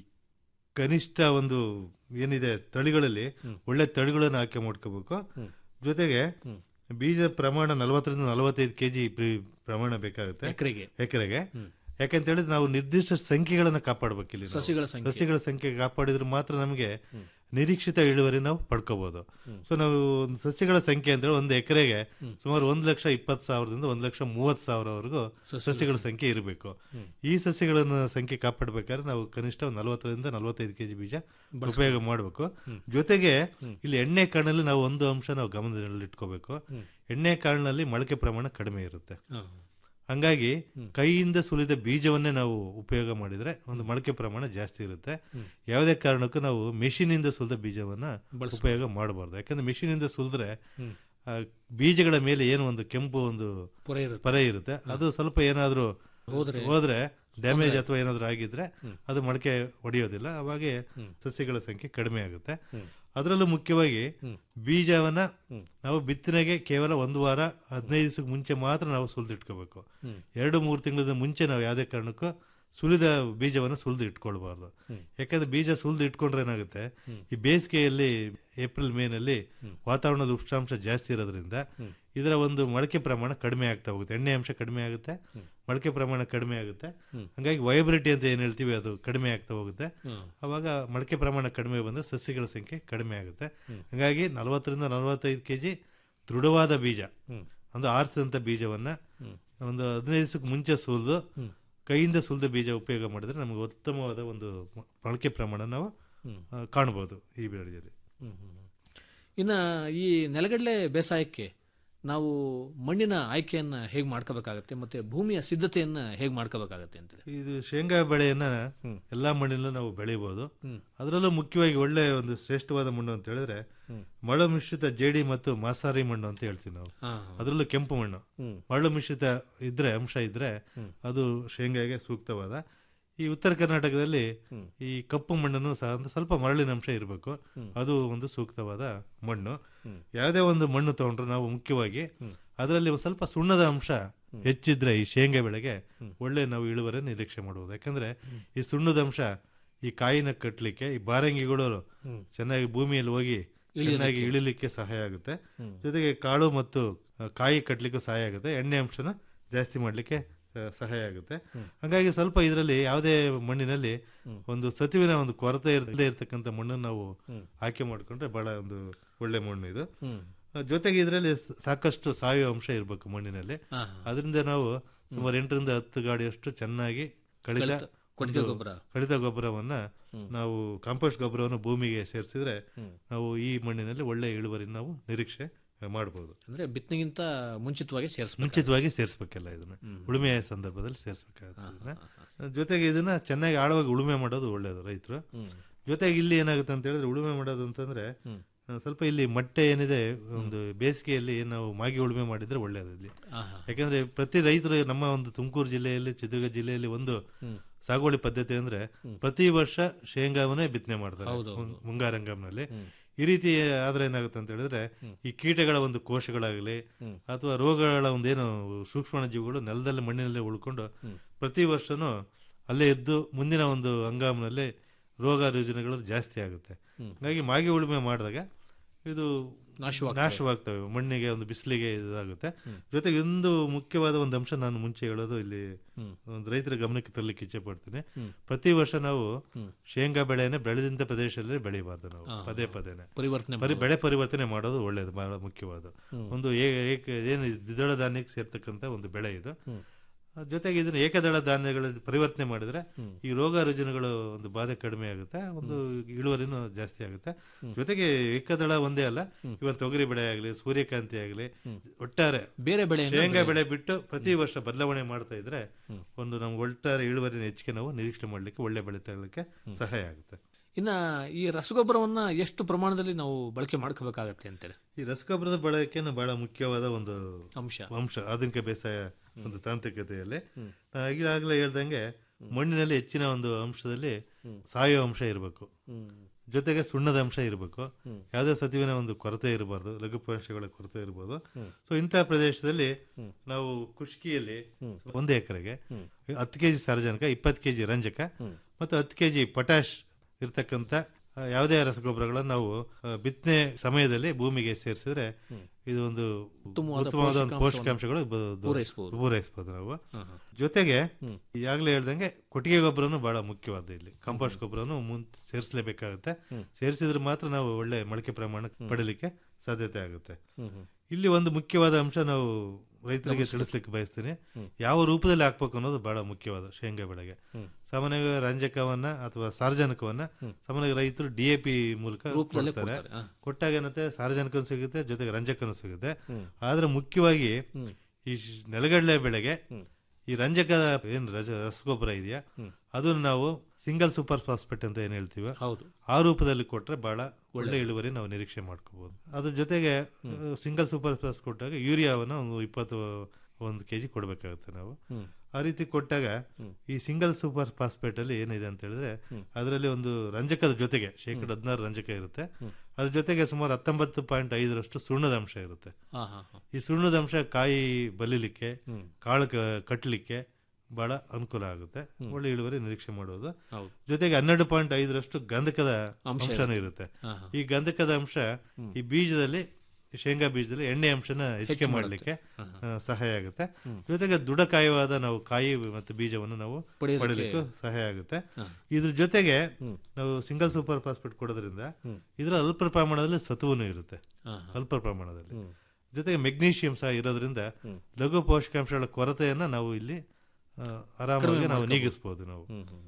ಕನಿಷ್ಠ ಒಂದು ಏನಿದೆ ತಳಿಗಳಲ್ಲಿ ಒಳ್ಳೆ ತಳಿಗಳನ್ನು ಆಯ್ಕೆ ಮಾಡ್ಕೋಬೇಕು ಜೊತೆಗೆ ಬೀಜದ ಪ್ರಮಾಣ ನಲವತ್ತರಿಂದ ನಲವತ್ತೈದು ಕೆಜಿ ಪ್ರಮಾಣ ಬೇಕಾಗುತ್ತೆ ಎಕರೆಗೆ ಎಕರೆಗೆ ಯಾಕಂತ ಹೇಳಿದ್ರೆ ನಾವು ನಿರ್ದಿಷ್ಟ ಸಂಖ್ಯೆಗಳನ್ನ ಕಾಪಾಡಬೇಕಿಲ್ಲ ನಾವು. ಸಸಿಗಳ ಸಂಖ್ಯೆ. ಸಸಿಗಳ ಸಂಖ್ಯೆ ಕಾಪಾಡಿದ್ರೆ ಮಾತ್ರ ನಮಗೆ ನಿರೀಕ್ಷಿತ ಇಳುವರಿ ನಾವು ಪಡ್ಕೋಬಹುದು ಸೊ ನಾವು ಒಂದು ಸಸಿಗಳ ಸಂಖ್ಯೆ ಅಂದ್ರೆ ಒಂದು ಎಕರೆಗೆ ಸುಮಾರು ಒಂದ್ ಲಕ್ಷ ಇಪ್ಪತ್ತು ಸಾವಿರದಿಂದ ಒಂದ್ ಲಕ್ಷ ಮೂವತ್ತು ಸಾವಿರವರೆಗೂ ಸಸಿಗಳ ಸಂಖ್ಯೆ ಇರಬೇಕು ಈ ಸಸಿಗಳನ್ನ ಸಂಖ್ಯೆ ಕಾಪಾಡಬೇಕಾದ್ರೆ ನಾವು ಕನಿಷ್ಠ ಒಂದು ನಲವತ್ತರಿಂದ ನಲವತ್ತೈದು ಕೆಜಿ ಬೀಜ ಉಪಯೋಗ ಮಾಡಬೇಕು ಜೊತೆಗೆ ಇಲ್ಲಿ ಎಣ್ಣೆ ಕಾಳಿನಲ್ಲಿ ನಾವು ಒಂದು ಅಂಶ ನಾವು ಗಮನದಲ್ಲಿ ಇಟ್ಕೋಬೇಕು ಎಣ್ಣೆ ಕಾಳಿನಲ್ಲಿ ಮೊಳಕೆ ಪ್ರಮಾಣ ಕಡಿಮೆ ಇರುತ್ತೆ ಹಂಗಾಗಿ ಕೈಯಿಂದ ಸುಲಿದ ಬೀಜವನ್ನೇ ನಾವು ಉಪಯೋಗ ಮಾಡಿದ್ರೆ ಒಂದು ಮೊಳಕೆ ಪ್ರಮಾಣ ಜಾಸ್ತಿ ಇರುತ್ತೆ ಯಾವುದೇ ಕಾರಣಕ್ಕೂ ನಾವು ಮೆಷಿನಿಂದ ಸುಲಿದ ಬೀಜವನ್ನ ಉಪಯೋಗ ಮಾಡಬಾರ್ದು ಯಾಕಂದ್ರೆ ಮೆಷಿನಿಂದ ಸುಲಿದ್ರೆ ಆ ಬೀಜಗಳ ಮೇಲೆ ಏನು ಒಂದು ಕೆಂಪು ಒಂದು ಪೊರೆ ಇರುತ್ತೆ ಪರೆ ಇರುತ್ತೆ ಅದು ಸ್ವಲ್ಪ ಏನಾದ್ರೂ ಹೋದ್ರೆ ಹೋದ್ರೆ ಡ್ಯಾಮೇಜ್ ಅಥವಾ ಏನಾದ್ರೂ ಆಗಿದ್ರೆ ಅದು ಮೊಳಕೆ ಹೊಡೆಯೋದಿಲ್ಲ ಅವಾಗೆ ಸಸ್ಯಗಳ ಸಂಖ್ಯೆ ಕಡಿಮೆ ಆಗುತ್ತೆ ಅದರಲ್ಲೂ ಮುಖ್ಯವಾಗಿ ಬೀಜವನ್ನ ನಾವು ಬಿತ್ತನೆಗೆ ಕೇವಲ ಒಂದು ವಾರ ಹದಿನೈದು ದಿವಸಕ್ಕೆ ಮುಂಚೆ ಮಾತ್ರ ನಾವು ಸುಲಿದಿಟ್ಕೋಬೇಕು ಎರಡು ಮೂರು ತಿಂಗಳ ಮುಂಚೆ ನಾವು ಯಾವುದೇ ಕಾರಣಕ್ಕೂ ಸುಲಿದ ಬೀಜವನ್ನು ಸುಲಿದು ಇಟ್ಕೊಳ್ಬಾರ್ದು ಯಾಕಂದ್ರೆ ಬೀಜ ಸುಲಿದು ಇಟ್ಕೊಂಡ್ರೆ ಏನಾಗುತ್ತೆ ಈ ಬೇಸಿಗೆಯಲ್ಲಿ ಏಪ್ರಿಲ್ ಮೇನಲ್ಲಿ ವಾತಾವರಣದ ಉಷ್ಣಾಂಶ ಜಾಸ್ತಿ ಇರೋದ್ರಿಂದ ಇದರ ಒಂದು ಮೊಳಕೆ ಪ್ರಮಾಣ ಕಡಿಮೆ ಆಗ್ತಾ ಹೋಗುತ್ತೆ ಎಣ್ಣೆ ಅಂಶ ಕಡಿಮೆ ಆಗುತ್ತೆ ಮೊಳಕೆ ಪ್ರಮಾಣ ಕಡಿಮೆ ಆಗುತ್ತೆ ಹಂಗಾಗಿ ವೈಬ್ರಿಟಿ ಅಂತ ಏನ್ ಹೇಳ್ತೀವಿ ಅದು ಕಡಿಮೆ ಆಗ್ತಾ ಹೋಗುತ್ತೆ ಅವಾಗ ಮೊಳಕೆ ಪ್ರಮಾಣ ಕಡಿಮೆ ಬಂದ್ರೆ ಸಸ್ಯಗಳ ಸಂಖ್ಯೆ ಕಡಿಮೆ ಆಗುತ್ತೆ ಹಂಗಾಗಿ ನಲವತ್ತರಿಂದ ನಲವತ್ತೈದು ಕೆಜಿ ದೃಢವಾದ ಬೀಜ ಒಂದು ಆರಿಸಿದಂಥ ಬೀಜವನ್ನ ಒಂದು ಹದಿನೈದು ದಿವಸಕ್ಕೆ ಮುಂಚೆ ಸುಲಿದು ಕೈಯಿಂದ ಸುಲಿದ ಬೀಜ ಉಪಯೋಗ ಮಾಡಿದ್ರೆ ನಮಗೆ ಉತ್ತಮವಾದ ಒಂದು ಮ- ಮೊಳಕೆ ಪ್ರಮಾಣ ನಾವು ಆ, ಕಾಣ್ಬೋದು ಈ ಬೆಳೆಯಲ್ಲಿ ಇನ್ನು ಈ ನೆಲಗಡಲೆ ಬೇಸಾಯಕ್ಕೆ ನಾವು ಮಣ್ಣಿನ ಆಯ್ಕೆಯನ್ನ ಹೇಗೆ ಮಾಡ್ಕೋಬೇಕಾಗತ್ತೆ ಮತ್ತೆ ಭೂಮಿಯ ಸಿದ್ಧತೆಯನ್ನ ಹೇಗೆ ಮಾಡ್ಕೋಬೇಕಾಗತ್ತೆ ಅಂತೇಳಿ ಇದು ಶೇಂಗಾ ಬೆಳೆಯನ್ನ ಎಲ್ಲಾ ಮಣ್ಣಿನಲ್ಲೂ ನಾವು ಬೆಳಿಬಹುದು ಅದರಲ್ಲೂ ಮುಖ್ಯವಾಗಿ ಒಳ್ಳೆ ಒಂದು ಶ್ರೇಷ್ಠವಾದ ಮಣ್ಣು ಅಂತ ಹೇಳಿದ್ರೆ ಮಳ ಮಿಶ್ರಿತ ಜೇಡಿ ಮತ್ತು ಮಾಸಾರಿ ಮಣ್ಣು ಅಂತ ಹೇಳ್ತೀವಿ ನಾವು ಹಾ. ಅದರಲ್ಲೂ ಕೆಂಪು ಮಣ್ಣು ಮರಳು ಮಿಶ್ರಿತ ಇದ್ರೆ ಅಂಶ ಇದ್ರೆ ಅದು ಶೇಂಗಾಗೆ ಸೂಕ್ತವಾದ ಈ ಉತ್ತರ ಕರ್ನಾಟಕದಲ್ಲಿ ಈ ಕಪ್ಪು ಮಣ್ಣನ್ನು ಸಹ ಒಂದು ಸ್ವಲ್ಪ ಮರಳಿನ ಅಂಶ ಇರಬೇಕು ಅದು ಒಂದು ಸೂಕ್ತವಾದ ಮಣ್ಣು ಯಾವುದೇ ಒಂದು ಮಣ್ಣು ತಗೊಂಡ್ರು ನಾವು ಮುಖ್ಯವಾಗಿ ಅದರಲ್ಲಿ ಒಂದು ಸ್ವಲ್ಪ ಸುಣ್ಣದ ಅಂಶ ಹೆಚ್ಚಿದ್ರೆ ಈ ಶೇಂಗಾ ಬೆಳೆಗೆ ಒಳ್ಳೆ ನಾವು ಇಳುವರಿ ನಿರೀಕ್ಷೆ ಮಾಡಬಹುದು ಯಾಕಂದ್ರೆ ಈ ಸುಣ್ಣದ ಅಂಶ ಈ ಕಾಯಿನ ಕಟ್ಟಲಿಕ್ಕೆ ಈ ಬಾರಂಗಿಗಳು ಚೆನ್ನಾಗಿ ಭೂಮಿಯಲ್ಲಿ ಹೋಗಿ ಚೆನ್ನಾಗಿ ಇಳಿಲಿಕ್ಕೆ ಸಹಾಯ ಆಗುತ್ತೆ ಜೊತೆಗೆ ಕಾಳು ಮತ್ತು ಆ, ಕಾಯಿ ಕಟ್ಟಲಿಕ್ಕೂ ಸಹಾಯ ಆಗುತ್ತೆ ಎಣ್ಣೆ ಅಂಶನ ಜಾಸ್ತಿ ಮಾಡ್ಲಿಕ್ಕೆ ಆ, ಸಹಾಯ ಆಗುತ್ತೆ ಹಾಗಾಗಿ ಸ್ವಲ್ಪ ಇದರಲ್ಲಿ ಯಾವುದೇ ಮಣ್ಣಿನಲ್ಲಿ ಒಂದು ಸತುವಿನ ಒಂದು ಕೊರತೆ ಇರದೇ ಇರತಕ್ಕಂಥ ಮಣ್ಣನ್ನು ನಾವು ಆಯ್ಕೆ ಮಾಡ್ಕೊಂಡ್ರೆ ಬಹಳ ಒಂದು ಒಳ್ಳೆ ಮಣ್ಣು ಇದು ಆ, ಜೊತೆಗೆ ಇದರಲ್ಲಿ ಸಾಕಷ್ಟು ಸಾವಯವ ಅಂಶ ಇರಬೇಕು ಮಣ್ಣಿನಲ್ಲಿ ಅದರಿಂದ ನಾವು ಸುಮಾರು ಎಂಟರಿಂದ ಹತ್ತು ಗಾಡಿಯಷ್ಟು ಚೆನ್ನಾಗಿ ಕಳಿತ ಕೊಟ್ಟಿಗೆ ಒಂದು ಗೊಬ್ಬರ. ಕಳಿತ ಗೊಬ್ಬರವನ್ನ ನಾವು ಕಾಂಪೋಸ್ಟ್ ಗೊಬ್ಬರವನ್ನು ಭೂಮಿಗೆ ಸೇರಿಸಿದ್ರೆ ನಾವು ಈ ಮಣ್ಣಿನಲ್ಲಿ ಒಳ್ಳೆ ಇಳುವರಿ ನಾವು ನಿರೀಕ್ಷೆ ಮಾಡ್ಬೋದು ಅಂದ್ರೆ ಬಿತ್ತನೆಗಿಂತ ಮುಂಚಿತವಾಗಿ ಸೇರಿಸ್ಬೇಕು ಮುಂಚಿತವಾಗಿ ಸೇರಿಸ್ಬೇಕೆಲ್ಲ ಇದನ್ನ ಉಳುಮೆ ಸಂದರ್ಭದಲ್ಲಿ ಸೇರಿಸ್ಬೇಕಾಗುತ್ತೆ ಇದನ್ನ ಜೊತೆಗೆ ಇದನ್ನ ಚೆನ್ನಾಗಿ ಆಳವಾಗಿ ಉಳುಮೆ ಮಾಡೋದು ಒಳ್ಳೆಯದು ರೈತರು ಜೊತೆಗೆ ಇಲ್ಲಿ ಏನಾಗುತ್ತೆ ಅಂತ ಹೇಳಿದ್ರೆ ಉಳುಮೆ ಮಾಡೋದು ಅಂತಂದ್ರೆ ಆ, ಸ್ವಲ್ಪ ಇಲ್ಲಿ ಮೊಟ್ಟೆ ಏನಿದೆ ಒಂದು ಬೇಸಿಗೆಯಲ್ಲಿ ನಾವು ಮಾಗಿ ಉಳುಮೆ ಮಾಡಿದ್ರೆ ಒಳ್ಳೆಯದು ಇಲ್ಲಿ ಆಹಾ. ಯಾಕಂದ್ರೆ ಪ್ರತಿ ರೈತರು ನಮ್ಮ ಒಂದು ತುಮಕೂರು ಜಿಲ್ಲೆಯಲ್ಲಿ ಚಿತ್ರದುರ್ಗ ಜಿಲ್ಲೆಯಲ್ಲಿ ಒಂದು ಸಾಗುವಳಿ ಪದ್ಧತಿ ಅಂದ್ರೆ ಪ್ರತಿ ವರ್ಷ ಶೇಂಗಾವನ್ನೇ ಬಿತ್ತನೆ ಮಾಡ್ತಾರೆ ಮುಂ- ಮುಂಗಾರಂಗಂನಲ್ಲಿ ಈ ರೀತಿ ಆದ್ರೆ ಏನಾಗುತ್ತೆ ಅಂತ ಹೇಳಿದ್ರೆ ಈ ಕೀಟಗಳ ಒಂದು ಕೋಶಗಳಾಗಲಿ ಅಥವಾ ರೋಗಗಳ ಒಂದು ಏನು ಸೂಕ್ಷ್ಮ ಜೀವಿಗಳು ನೆಲದಲ್ಲಿ ಮಣ್ಣಿನಲ್ಲೇ ಉಳ್ಕೊಂಡು ಪ್ರತಿ ವರ್ಷನೂ ಅಲ್ಲೇ ಇದ್ದು ಮುಂದಿನ ಒಂದು ಹಂಗಾಮಿನಲ್ಲಿ ರೋಗ ರುಜಿನಗಳು ಜಾಸ್ತಿ ಆಗುತ್ತೆ ಹಾಗಾಗಿ ಮಾಗಿ ಉಳುಮೆ ಮಾಡಿದಾಗ ಇದು ನಾಶವಾಗ್ತವೆ. ನಾಶವಾಗ್ತವೆ ಮಣ್ಣಿಗೆ ಒಂದು ಬಿಸಿಲಿಗೆ ಇದಾಗುತ್ತೆ ಜೊತೆಗೆ ಒಂದು ಮುಖ್ಯವಾದ ಒಂದು ಅಂಶ ನಾನು ಮುಂಚೆ ಹೇಳೋದು ಇಲ್ಲಿ ಒಂದು ರೈತರ ಗಮನಕ್ಕೆ ತರಲಿಕ್ಕೆ ಇಚ್ಛೆ ಪಡ್ತೀನಿ ಪ್ರತಿ ವರ್ಷ ನಾವು ಶೇಂಗಾ ಬೆಳೆಯನ್ನ ಬೆಳೆದಂತ ಪ್ರದೇಶದಲ್ಲಿ ಬೆಳಿಬಾರ್ದು ನಾವು ಪದೇ ಪದೇನೆ ಪರಿವರ್ತನೆ ಪರಿ ಬೆಳೆ ಪರಿವರ್ತನೆ ಮಾಡೋದು ಒಳ್ಳೇದು ಬಹಳ ಮುಖ್ಯವಾದ ಒಂದು ಏ- ಏಕ- ಏನು ದ್ವಿದಳ ಧಾನ್ಯಕ್ಕೆ ಸೇರ್ತಕ್ಕಂಥ ಒಂದು ಬೆಳೆ ಇದು ಅದ್ ಜೊತೆಗೆ ಇದನ್ನ ಏಕದಳ ಧಾನ್ಯಗಳ ಪರಿವರ್ತನೆ ಮಾಡಿದ್ರೆ ಈ ರೋಗ ರುಜಿನಗಳು ಒಂದು ಬಾಧೆ ಕಡಿಮೆ ಆಗುತ್ತೆ ಒಂದು ಇಳುವರಿನೂ ಜಾಸ್ತಿ ಆಗುತ್ತೆ ಜೊತೆಗೆ ಏಕದಳ ಒಂದೇ ಅಲ್ಲ ಇವನ್ ತೊಗರಿ ಬೆಳೆ ಆಗಲಿ ಸೂರ್ಯಕಾಂತಿ ಆಗಲಿ ಒಟ್ಟಾರೆ ಬೇರೆ ಬೆಳೆ ಶೇಂಗಾ ಬೆಳೆ ಬಿಟ್ಟು ಪ್ರತಿ ವರ್ಷ ಬದಲಾವಣೆ ಮಾಡ್ತಾ ಇದ್ರೆ ಒಂದು ನಮ್ಗೆ ಒಟ್ಟಾರೆ ಇಳುವರಿನ ಹೆಚ್ಚಿಗೆ ನಾವು ನಿರೀಕ್ಷೆ ಮಾಡ್ಲಿಕ್ಕೆ ಒಳ್ಳೆ ಬೆಳೆ ತಗೊಳ್ಳಿಕ್ಕೆ ಸಹಾಯ ಆಗುತ್ತೆ ಇನ್ನ ಈ ರಸಗೊಬ್ಬರವನ್ನ ಎಷ್ಟು ಪ್ರಮಾಣದಲ್ಲಿ ನಾವು ಬಳಕೆ ಮಾಡ್ಕೋಬೇಕಾಗತ್ತೆ ಅಂತೇಳಿ ಈ ರಸಗೊಬ್ಬರದ ಬಳಕೆನ ಬಹಳ ಮುಖ್ಯವಾದ ಒಂದು ಅಂಶ ಅಂಶ ಆಧುನಿಕ ಬೇಸಾಯ ಒಂದು ತಾಂತ್ರಿಕತೆಯಲ್ಲಿ ನಾ ಈಗಾಗಲೇ ಹೇಳ್ದಂಗೆ ಮಣ್ಣಿನಲ್ಲಿ ಹೆಚ್ಚಿನ ಒಂದು ಅಂಶದಲ್ಲಿ ಸಾವಯವ ಅಂಶ ಇರಬೇಕು ಜೊತೆಗೆ ಸುಣ್ಣದ ಅಂಶ ಇರಬೇಕು ಯಾವುದೇ ಸತುವಿನ ಒಂದು ಕೊರತೆ ಇರಬಾರ್ದು ಲಘು ಪೋಷಕಗಳ ಕೊರತೆ ಇರಬಹುದು ಸೊ ಇಂತಹ ಪ್ರದೇಶದಲ್ಲಿ ನಾವು ಕುಷ್ಕಿಯಲ್ಲಿ ಒಂದು ಎಕರೆಗೆ ಹತ್ತು ಕೆಜಿ ಸಾರಜನಕ ಇಪ್ಪತ್ತು ಕೆಜಿ ರಂಜಕ ಮತ್ತು ಹತ್ತು ಕೆಜಿ ಪೊಟ್ಯಾಶ್ ಇರ್ತಕ್ಕಂಥ ಆ, ಯಾವುದೇ ರಸಗೊಬ್ಬರಗಳನ್ನು ನಾವು ಆ, ಬಿತ್ತನೆ ಸಮಯದಲ್ಲಿ ಭೂಮಿಗೆ ಸೇರಿಸಿದ್ರೆ ಇದು ಒಂದು ಉತ್ತಮವಾದ ಉತ್ತಮವಾದ ಒಂದು ಪೋಷಕಾಂಶಗಳು ಬ- ದು- ಪೂರೈಸ್ಬೋದು. ಪೂರೈಸ್ಬೋದು ನಾವು ಜೊತೆಗೆ ಈಗಾಗಲೇ ಹೇಳ್ದಂಗೆ ಕೊಟ್ಟಿಗೆ ಗೊಬ್ಬರನು ಬಹಳ ಮುಖ್ಯವಾದ ಇಲ್ಲಿ ಕಾಂಪೋಸ್ಟ್ ಗೊಬ್ಬರನು ಮುನ್ ಸೇರಿಸಲೇಬೇಕಾಗುತ್ತೆ ಸೇರಿಸಿದ್ರೆ ಮಾತ್ರ ನಾವು ಒಳ್ಳೆ ಮೊಳಕೆ ಪ್ರಮಾಣ ಪಡೀಲಿಕ್ಕೆ ಸಾಧ್ಯತೆ ಆಗುತ್ತೆ ಇಲ್ಲಿ ಒಂದು ಮುಖ್ಯವಾದ ಅಂಶ ನಾವು ರೈತರಿಗೆ ತಿಳಿಸ್ಲಿಕ್ಕೆ ಬಯಸ್ತೀನಿ ಯಾವ ರೂಪದಲ್ಲಿ ಹಾಕ್ಬೇಕು ಅನ್ನೋದು ಬಹಳ ಮುಖ್ಯವಾದ ಶೇಂಗಾ ಬೆಳೆಗೆ ಸಾಮಾನ್ಯವಾಗಿ ರಂಜಕವನ್ನ ಅಥವಾ ಸಾರ್ವಜನಿಕವನ್ನ ಸಾಮಾನ್ಯವಾಗಿ ರೈತರು ಡಿ ಎ ಪಿ ಮೂಲಕ ರೂಪದಲ್ಲೇ ಕೊಡ್ತಾರೆ ಕೊಡ್ತಾರೆ, ಹಾ. ಕೊಟ್ಟಾಗ ಏನತ್ತೆ ಸಾರ್ವಜನಿಕನು ಸಿಗುತ್ತೆ ಜೊತೆಗೆ ರಂಜಕನು ಸಿಗುತ್ತೆ ಆದ್ರೆ ಮುಖ್ಯವಾಗಿ ಈ ಶ್- ನೆಲಗಡಲೆ ಬೆಳೆಗೆ ಈ ರಂಜಕದ ಏನ್ ರಜ- ರಸಗೊಬ್ಬರ ಇದೆಯಾ ಅದನ್ನ ನಾವು ಸಿಂಗಲ್ ಸೂಪರ್ ಫಾಸ್ಫೇಟ್ ಅಂತ ಏನ್ ಹೇಳ್ತೀವಿ ಹೌದು ಆ ರೂಪದಲ್ಲಿ ಕೊಟ್ರೆ ಬಹಳ ಒಳ್ಳೆ ಇಳುವರಿ ನಾವು ನಿರೀಕ್ಷೆ ಮಾಡ್ಕೋಬಹುದು ಅದ್ರ ಜೊತೆಗೆ ಸಿಂಗಲ್ ಸೂಪರ್ ಫಾಸ್ ಕೊಟ್ಟಾಗ ಯೂರಿಯಾವನ್ನ ಒಂದು ಇಪ್ಪತ್ತು ಒಂದು ಕೆಜಿ ಕೊಡ್ಬೇಕಾಗುತ್ತೆ ನಾವು ಆ ರೀತಿ ಕೊಟ್ಟಾಗ ಈ ಸಿಂಗಲ್ ಸೂಪರ್ ಫಾಸ್ಫೇಟ್ ಅಲ್ಲಿ ಏನಿದೆ ಅಂತ ಹೇಳಿದ್ರೆ ಅದರಲ್ಲಿ ಒಂದು ರಂಜಕದ ಜೊತೆಗೆ ಶೇಕಡ ಹದಿನಾರು ರಂಜಕ ಇರುತ್ತೆ ಅದ್ರ ಜೊತೆಗೆ ಸುಮಾರು ಹತ್ತೊಂಬತ್ತು ಪಾಯಿಂಟ್ ಐದರಷ್ಟು ಸುಣ್ಣದ ಅಂಶ ಇರುತ್ತೆ ಹಾ ಹಾ ಹಾ ಈ ಸುಣ್ಣದ ಅಂಶ ಕಾಯಿ ಬಲಿಲಿಕ್ಕೆ ಕಾಳು ಕ- ಕಟ್ಟಲಿಕ್ಕೆ ಬಹಳ ಅನುಕೂಲ ಆಗುತ್ತೆ ಒಳ್ಳೆ ಇಳುವರಿ ನಿರೀಕ್ಷೆ ಮಾಡೋದು ಹೌದು. ಜೊತೆಗೆ ಹನ್ನೆರಡು ಪಾಯಿಂಟ್ ಐದರಷ್ಟು ಗಂಧಕದ ಅಂಶ ಅಂಶನೂ ಇರುತ್ತೆ ಹಾ, ಹಾ. ಈ ಗಂಧಕದ ಅಂಶ ಈ ಬೀಜದಲ್ಲಿ ಈ ಶೇಂಗಾ ಬೀಜದಲ್ಲಿ ಎಣ್ಣೆ ಅಂಶನ ಹೆಚ್ಚಿಗೆ ಮಾಡಲಿಕ್ಕೆ ಸಹಾಯ ಆಗುತ್ತೆ ಜೊತೆಗೆ ದೃಢಕಾಯವಾದ ನಾವು ಕಾಯಿ ಮತ್ತು ಬೀಜವನ್ನು ನಾವು ಪಡೆಯೋದಕ್ಕೆ- ಪಡೆಯಲಿಕ್ಕೂ ಸಹಾಯ ಆಗುತ್ತೆ ಇದ್ರ ಜೊತೆಗೆ ನಾವು ಸಿಂಗಲ್ ಸೂಪರ್ ಫಾಸ್ಫೇಟ್ ಕೊಡೋದ್ರಿಂದ ಇದರ ಅಲ್ಪ ಪ್ರಮಾಣದಲ್ಲಿ ಸತುವನು ಇರುತ್ತೆ ಹಾ, ಅಲ್ಪ ಪ್ರಮಾಣದಲ್ಲಿ ಜೊತೆಗೆ ಮೆಗ್ನೀಷಿಯಂ ಸಹ ಇರೋದ್ರಿಂದ ಲಘು ಪೋಷಕಾಂಶಗಳ ಕೊರತೆಯನ್ನ ನಾವು ಇಲ್ಲಿ ಆ, ಆರಾಮಾಗಿ ನಾವು ನೀಗಿಸ್ಬೋದು ನಾವು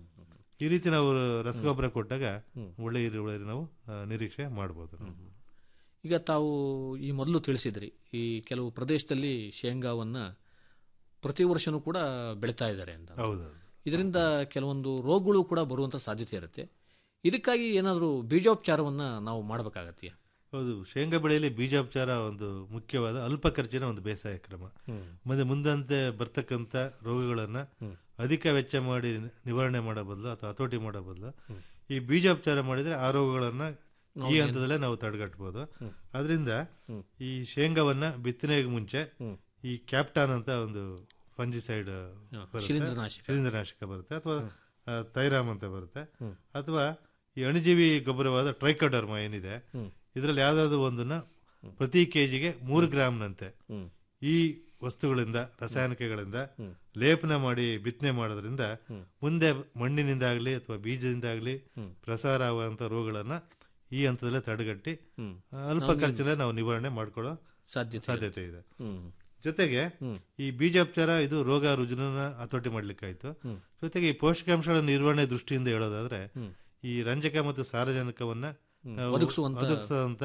ಈ ರೀತಿ ನಾವು ರಸಗೊಬ್ಬರ ಕೊಟ್ಟಾಗ ಒಳ್ಳೆ ಇಳುವರಿ ನಾವು ಆ, ನಿರೀಕ್ಷೆ ಮಾಡ್ಬೋದು ನಾವು. ಈಗ ತಾವು ಈ ಮೊದಲು ತಿಳಿಸಿದ್ರಿ ಈ ಕೆಲವು ಪ್ರದೇಶದಲ್ಲಿ ಶೇಂಗಾವನ್ನ ಪ್ರತಿ ವರ್ಷನೂ ಕೂಡ ಬೆಳೀತಾ ಇದ್ದಾರೆ ಅಂತ ಹೌದೌದು ಇದರಿಂದ ಕೆಲವೊಂದು ರೋಗಗಳು ಕೂಡ ಬರುವಂತ ಸಾಧ್ಯತೆ ಇರುತ್ತೆ ಇದಕ್ಕಾಗಿ ಏನಾದರೂ ಬೀಜೋಪಚಾರವನ್ನ ನಾವು ಮಾಡಬೇಕಾಗತ್ತೆಯಾ ಹೌದು ಶೇಂಗಾ ಬೆಳೆಯಲ್ಲಿ ಬೀಜೋಪಚಾರ ಒಂದು ಮುಖ್ಯವಾದ ಅಲ್ಪ ಖರ್ಚಿನ ಒಂದು ಬೇಸಾಯ ಕ್ರಮ ಮತ್ತೆ ಮುಂದಂತೆ ಬರ್ತಕ್ಕಂಥ ರೋಗಗಳನ್ನ ಅಧಿಕ ವೆಚ್ಚ ಮಾಡಿ ನಿವಾರಣೆ ಮಾಡೋ ಬದಲು ಅಥವಾ ಹತೋಟಿ ಮಾಡೋ ಬದಲು ಈ ಬೀಜೋಪಚಾರ ಮಾಡಿದ್ರೆ ಆ ರೋಗಗಳನ್ನ ಈ ಹಂತದಲ್ಲೇ ನಾವು ತಡೆಗಟ್ಟಬಹುದು ಅದರಿಂದ ಈ ಶೇಂಗಾವನ್ನ ಬಿತ್ತನೆಗೆ ಮುಂಚೆ ಈ ಕ್ಯಾಪ್ಟಾನ್ ಅಂತ ಒಂದು ಫಂಜಿಸೈಡ್ ಶಿಲೀಂಧ್ರನಾಶಕ. ಶಿಲೀಂಧ್ರನಾಶಕ ಬರುತ್ತೆ ಅಥವಾ ಆ, ಥೈರಾಮ್ ಅಂತ ಬರುತ್ತೆ ಅಥವಾ ಈ ಅಣುಜೀವಿ ಗೊಬ್ಬರವಾದ ಟ್ರೈಕೋಡರ್ಮ ಏನಿದೆ ಇದರಲ್ಲಿ ಯಾವ್ದಾದ್ರು ಒಂದನ್ನ ಪ್ರತಿ ಕೆಜಿಗೆ ಮೂರು ಗ್ರಾಮ್ನಂತೆ ಈ ವಸ್ತುಗಳಿಂದ ರಾಸಾಯನಿಕಗಳಿಂದ ಲೇಪನ ಮಾಡಿ ಬಿತ್ತನೆ ಮಾಡೋದ್ರಿಂದ ಮುಂದೆ ಮಣ್ಣಿನಿಂದಾಗ್ಲಿ ಅಥವಾ ಬೀಜದಿಂದಾಗ್ಲಿ ಪ್ರಸಾರ ಆಗುವಂತ ರೋಗಗಳನ್ನ ಈ ಹಂತದಲ್ಲೇ ತಡೆಗಟ್ಟಿ ಆ, ಅಲ್ಪ ಖರ್ಚಲ್ಲೇ ನಾವು ನಿವಾರಣೆ ಮಾಡ್ಕೊಳ್ಳೋ ಸಾಧ್ಯತೆ ಸಾಧ್ಯತೆ ಇದೆ ಹ್ಮ್ ಜೊತೆಗೆ ಈ ಬೀಜೋಪಚಾರ ಇದು ರೋಗ ರುಜಿನನ ಹತೋಟಿ ಮಾಡ್ಲಿಕ್ಕಾಯ್ತು ಜೊತೆಗೆ ಈ ಪೋಷಕಾಂಶಗಳ ನಿರ್ವಹಣೆ ದೃಷ್ಟಿಯಿಂದ ಹೇಳೋದಾದ್ರೆ ಈ ರಂಜಕ ಮತ್ತು ಸಾರಜನಕವನ್ನ ನಾವು ಒದಗಿಸುವಂತ- ಒದಗಿಸುವಂತ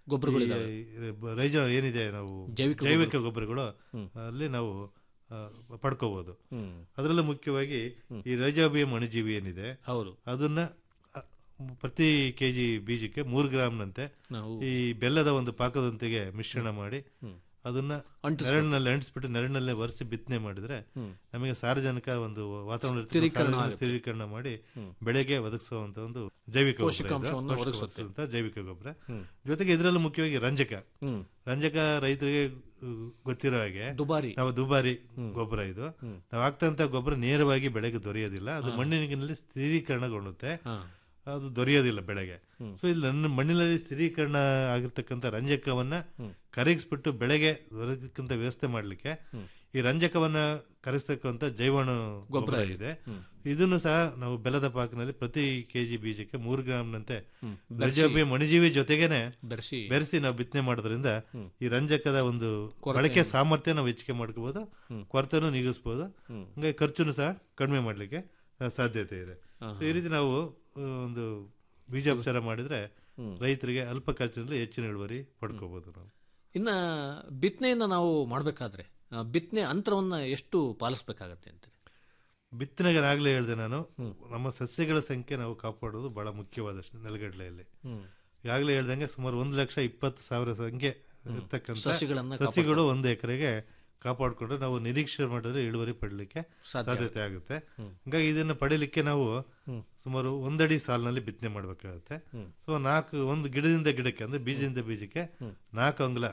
ಗೊಬ್ಬರಗಳಿದಾವೆ. ಈ ರೈಜ ಏನಿದೆ ನಾವು ಜೈವಿಕ ಜೈವಿಕ ಗೊಬ್ಬರಗಳು ಅಲ್ಲಿ ನಾವು ಆ, ಪಡ್ಕೋಬಹುದು ಹ್ಮ್. ಅದರಲ್ಲೂ ಮುಖ್ಯವಾಗಿ ಈ ರೈಜೋಬಿಯಂ ಅಣುಜೀವಿ ಏನಿದೆ ಹೌದು ಅದನ್ನ ಅ, ಪ್ರತಿ ಕೆಜಿ ಬೀಜಕ್ಕೆ ಮೂರು ಗ್ರಾಮ್ನಂತೆ ನಾವು ಈ ಬೆಲ್ಲದ ಒಂದು ಪಾಕದೊಂದಿಗೆ ಮಿಶ್ರಣ ಮಾಡಿ ಅದನ್ನ ನೆರಳಿನಲ್ಲಿ ಅಂಟಿಸ್ಬಿಟ್ಟು ನೆರಳಿನಲ್ಲೇ ಒರೆಸಿ ಬಿತ್ತನೆ ಮಾಡಿದ್ರೆ ನಮಗೆ ಸಾರ್ವಜನಿಕ ಒಂದು ವಾತಾವರಣ ಸ್ಥಿರೀಕರಣ ಆಗುತ್ತೆ. ಸ್ಥಿರೀಕರಣ ಮಾಡಿ ಬೆಳೆಗೆ ಒದಗಿಸುವಂತ ಒಂದು ಜೈವಿಕ ಗೊಬ್ಬರ ಇದು. ಪೋಷಕಾಂಶವನ್ನು ಪೋಷಕಾಂಶ ಒದಗಿಸುತ್ತೆ. ಅಂತ ಜೈವಿಕ ಗೊಬ್ಬರ ಜೊತೆಗೆ ಇದರಲ್ಲೂ ಮುಖ್ಯವಾಗಿ ರಂಜಕ ಹ್ಮ್. ರಂಜಕ ರೈತರಿಗೆ ಉ, ಗೊತ್ತಿರೋ ಹಾಗೆ ದುಬಾರಿ ನಾವು ದುಬಾರಿ ಗೊಬ್ಬರ ಇದು ನಾವು ಹಾಕ್ತಂತ ಗೊಬ್ಬರ ನೇರವಾಗಿ ಬೆಳೆಗೆ ದೊರೆಯೋದಿಲ್ಲ ಅದು ಮಣ್ಣಿನಲ್ಲಿ ಸ್ಥಿರೀಕರಣಗೊಳ್ಳುತ್ತೆ ಹಾ. ಅದು ದೊರೆಯೋದಿಲ್ಲ ಬೆಳೆಗೆ ಸೊ ಇಲ್ಲಿ ನನ್ನ ಮಣ್ಣಿನಲ್ಲಿ ಸ್ಥಿರೀಕರಣ ಆಗಿರ್ತಕ್ಕಂಥ ರಂಜಕವನ್ನ ಕರಗಿಸ್ಬಿಟ್ಟು ಬೆಳೆಗೆ ದೊರಕಕ್ಕಂತ ವ್ಯವಸ್ಥೆ ಮಾಡ್ಲಿಕ್ಕೆ ಈ ರಂಜಕವನ್ನ ಕರಗಿಸ್ತಕ್ಕಂಥ ಜೈವಾಣು ಗೊಬ್ಬರ ಇದೆ ಇದನ್ನು ಸಹ ನಾವು ಬೆಲ್ಲದ ಪಾಕಿನಲ್ಲಿ ಪ್ರತಿ ಕೆಜಿ ಬೀಜಕ್ಕೆ ಮೂರು ಗ್ರಾಮ್ನಂತೆ ರಜೋಬಿ ಮಣಿಜೀವಿ ಜೊತೆಗೇನೆ ಬೆರೆಸಿ ಬೆರೆಸಿ ನಾವು ಬಿತ್ತನೆ ಮಾಡೋದ್ರಿಂದ ಈ ರಂಜಕದ ಒಂದು ಬಳಕೆ ಸಾಮರ್ಥ್ಯ ನಾವು ಹೆಚ್ಚಿಗೆ ಮಾಡ್ಕೋಬಹುದು ಕೊರತೆನೂ ನೀಗಿಸ್ಬೋದು ಹಂಗಾಗಿ ಖರ್ಚುನು ಸಹ ಕಡಿಮೆ ಮಾಡ್ಲಿಕ್ಕೆ ಆ, ಸಾಧ್ಯತೆ ಇದೆ So, ಈ ರೀತಿ ನಾವು ಆ, ಒಂದು ಬೀಜೋಪಚಾರ ಮಾಡಿದ್ರೆ ರೈತರಿಗೆ ಅಲ್ಪ ಖರ್ಚಿನಲ್ಲಿ ಹೆಚ್ಚಿನ ಇಳುವರಿ ಪಡ್ಕೋಬಹುದು ನಾವು ಇನ್ನ ಬಿತ್ತನೆಯನ್ನ ನಾವು ಮಾಡಬೇಕಾದ್ರೆ ಬಿತ್ತನೆ ಅಂತರವನ್ನ ಎಷ್ಟು ಪಾಲಿಸ್ಬೇಕಾಗತ್ತೆ ಅಂತ ಬಿತ್ತನೆಗೆ ಆಗ್ಲೇ ಹೇಳಿದೆ ನಾನು ನಮ್ಮ ಸಸ್ಯಗಳ ಸಂಖ್ಯೆ ನಾವು ಕಾಪಾಡೋದು ಬಹಳ ಮುಖ್ಯವಾದಷ್ಟು ನೆಲಗಡಲೆಯಲ್ಲಿ ಈಗಾಗಲೇ ಹೇಳ್ದಂಗೆ ಸುಮಾರು ಒಂದು ಲಕ್ಷ ಇಪ್ಪತ್ತು ಸಾವಿರ ಸಂಖ್ಯೆ ಇರ್ತಕ್ಕಂಥ ಸಸಿಗಳನ್ನ ಸಸಿಗಳು ಒಂದು ಎಕರೆಗೆ ಕಾಪಾಡಿಕೊಂಡ್ರೆ ನಾವು ನಿರೀಕ್ಷೆ ಮಾಡಿದ್ರೆ ಇಳುವರಿ ಪಡಲಿಕ್ಕೆ ಸಾಧ್ಯ ಸಾಧ್ಯತೆ ಆಗುತ್ತೆ ಹಂಗಾಗಿ ಇದನ್ನ ಪಡಿಲಿಕ್ಕೆ ನಾವು ಸುಮಾರು ಒಂದಡಿ ಸಾಲಿನಲ್ಲಿ ಬಿತ್ತನೆ ಮಾಡ್ಬೇಕಾಗುತ್ತೆ ಸೊ ನಾಲ್ಕು ಒಂದು ಗಿಡದಿಂದ ಗಿಡಕ್ಕೆ ಅಂದ್ರೆ ಬೀಜದಿಂದ ಬೀಜಕ್ಕೆ ನಾಲ್ಕು ಅಂಗ್ಲ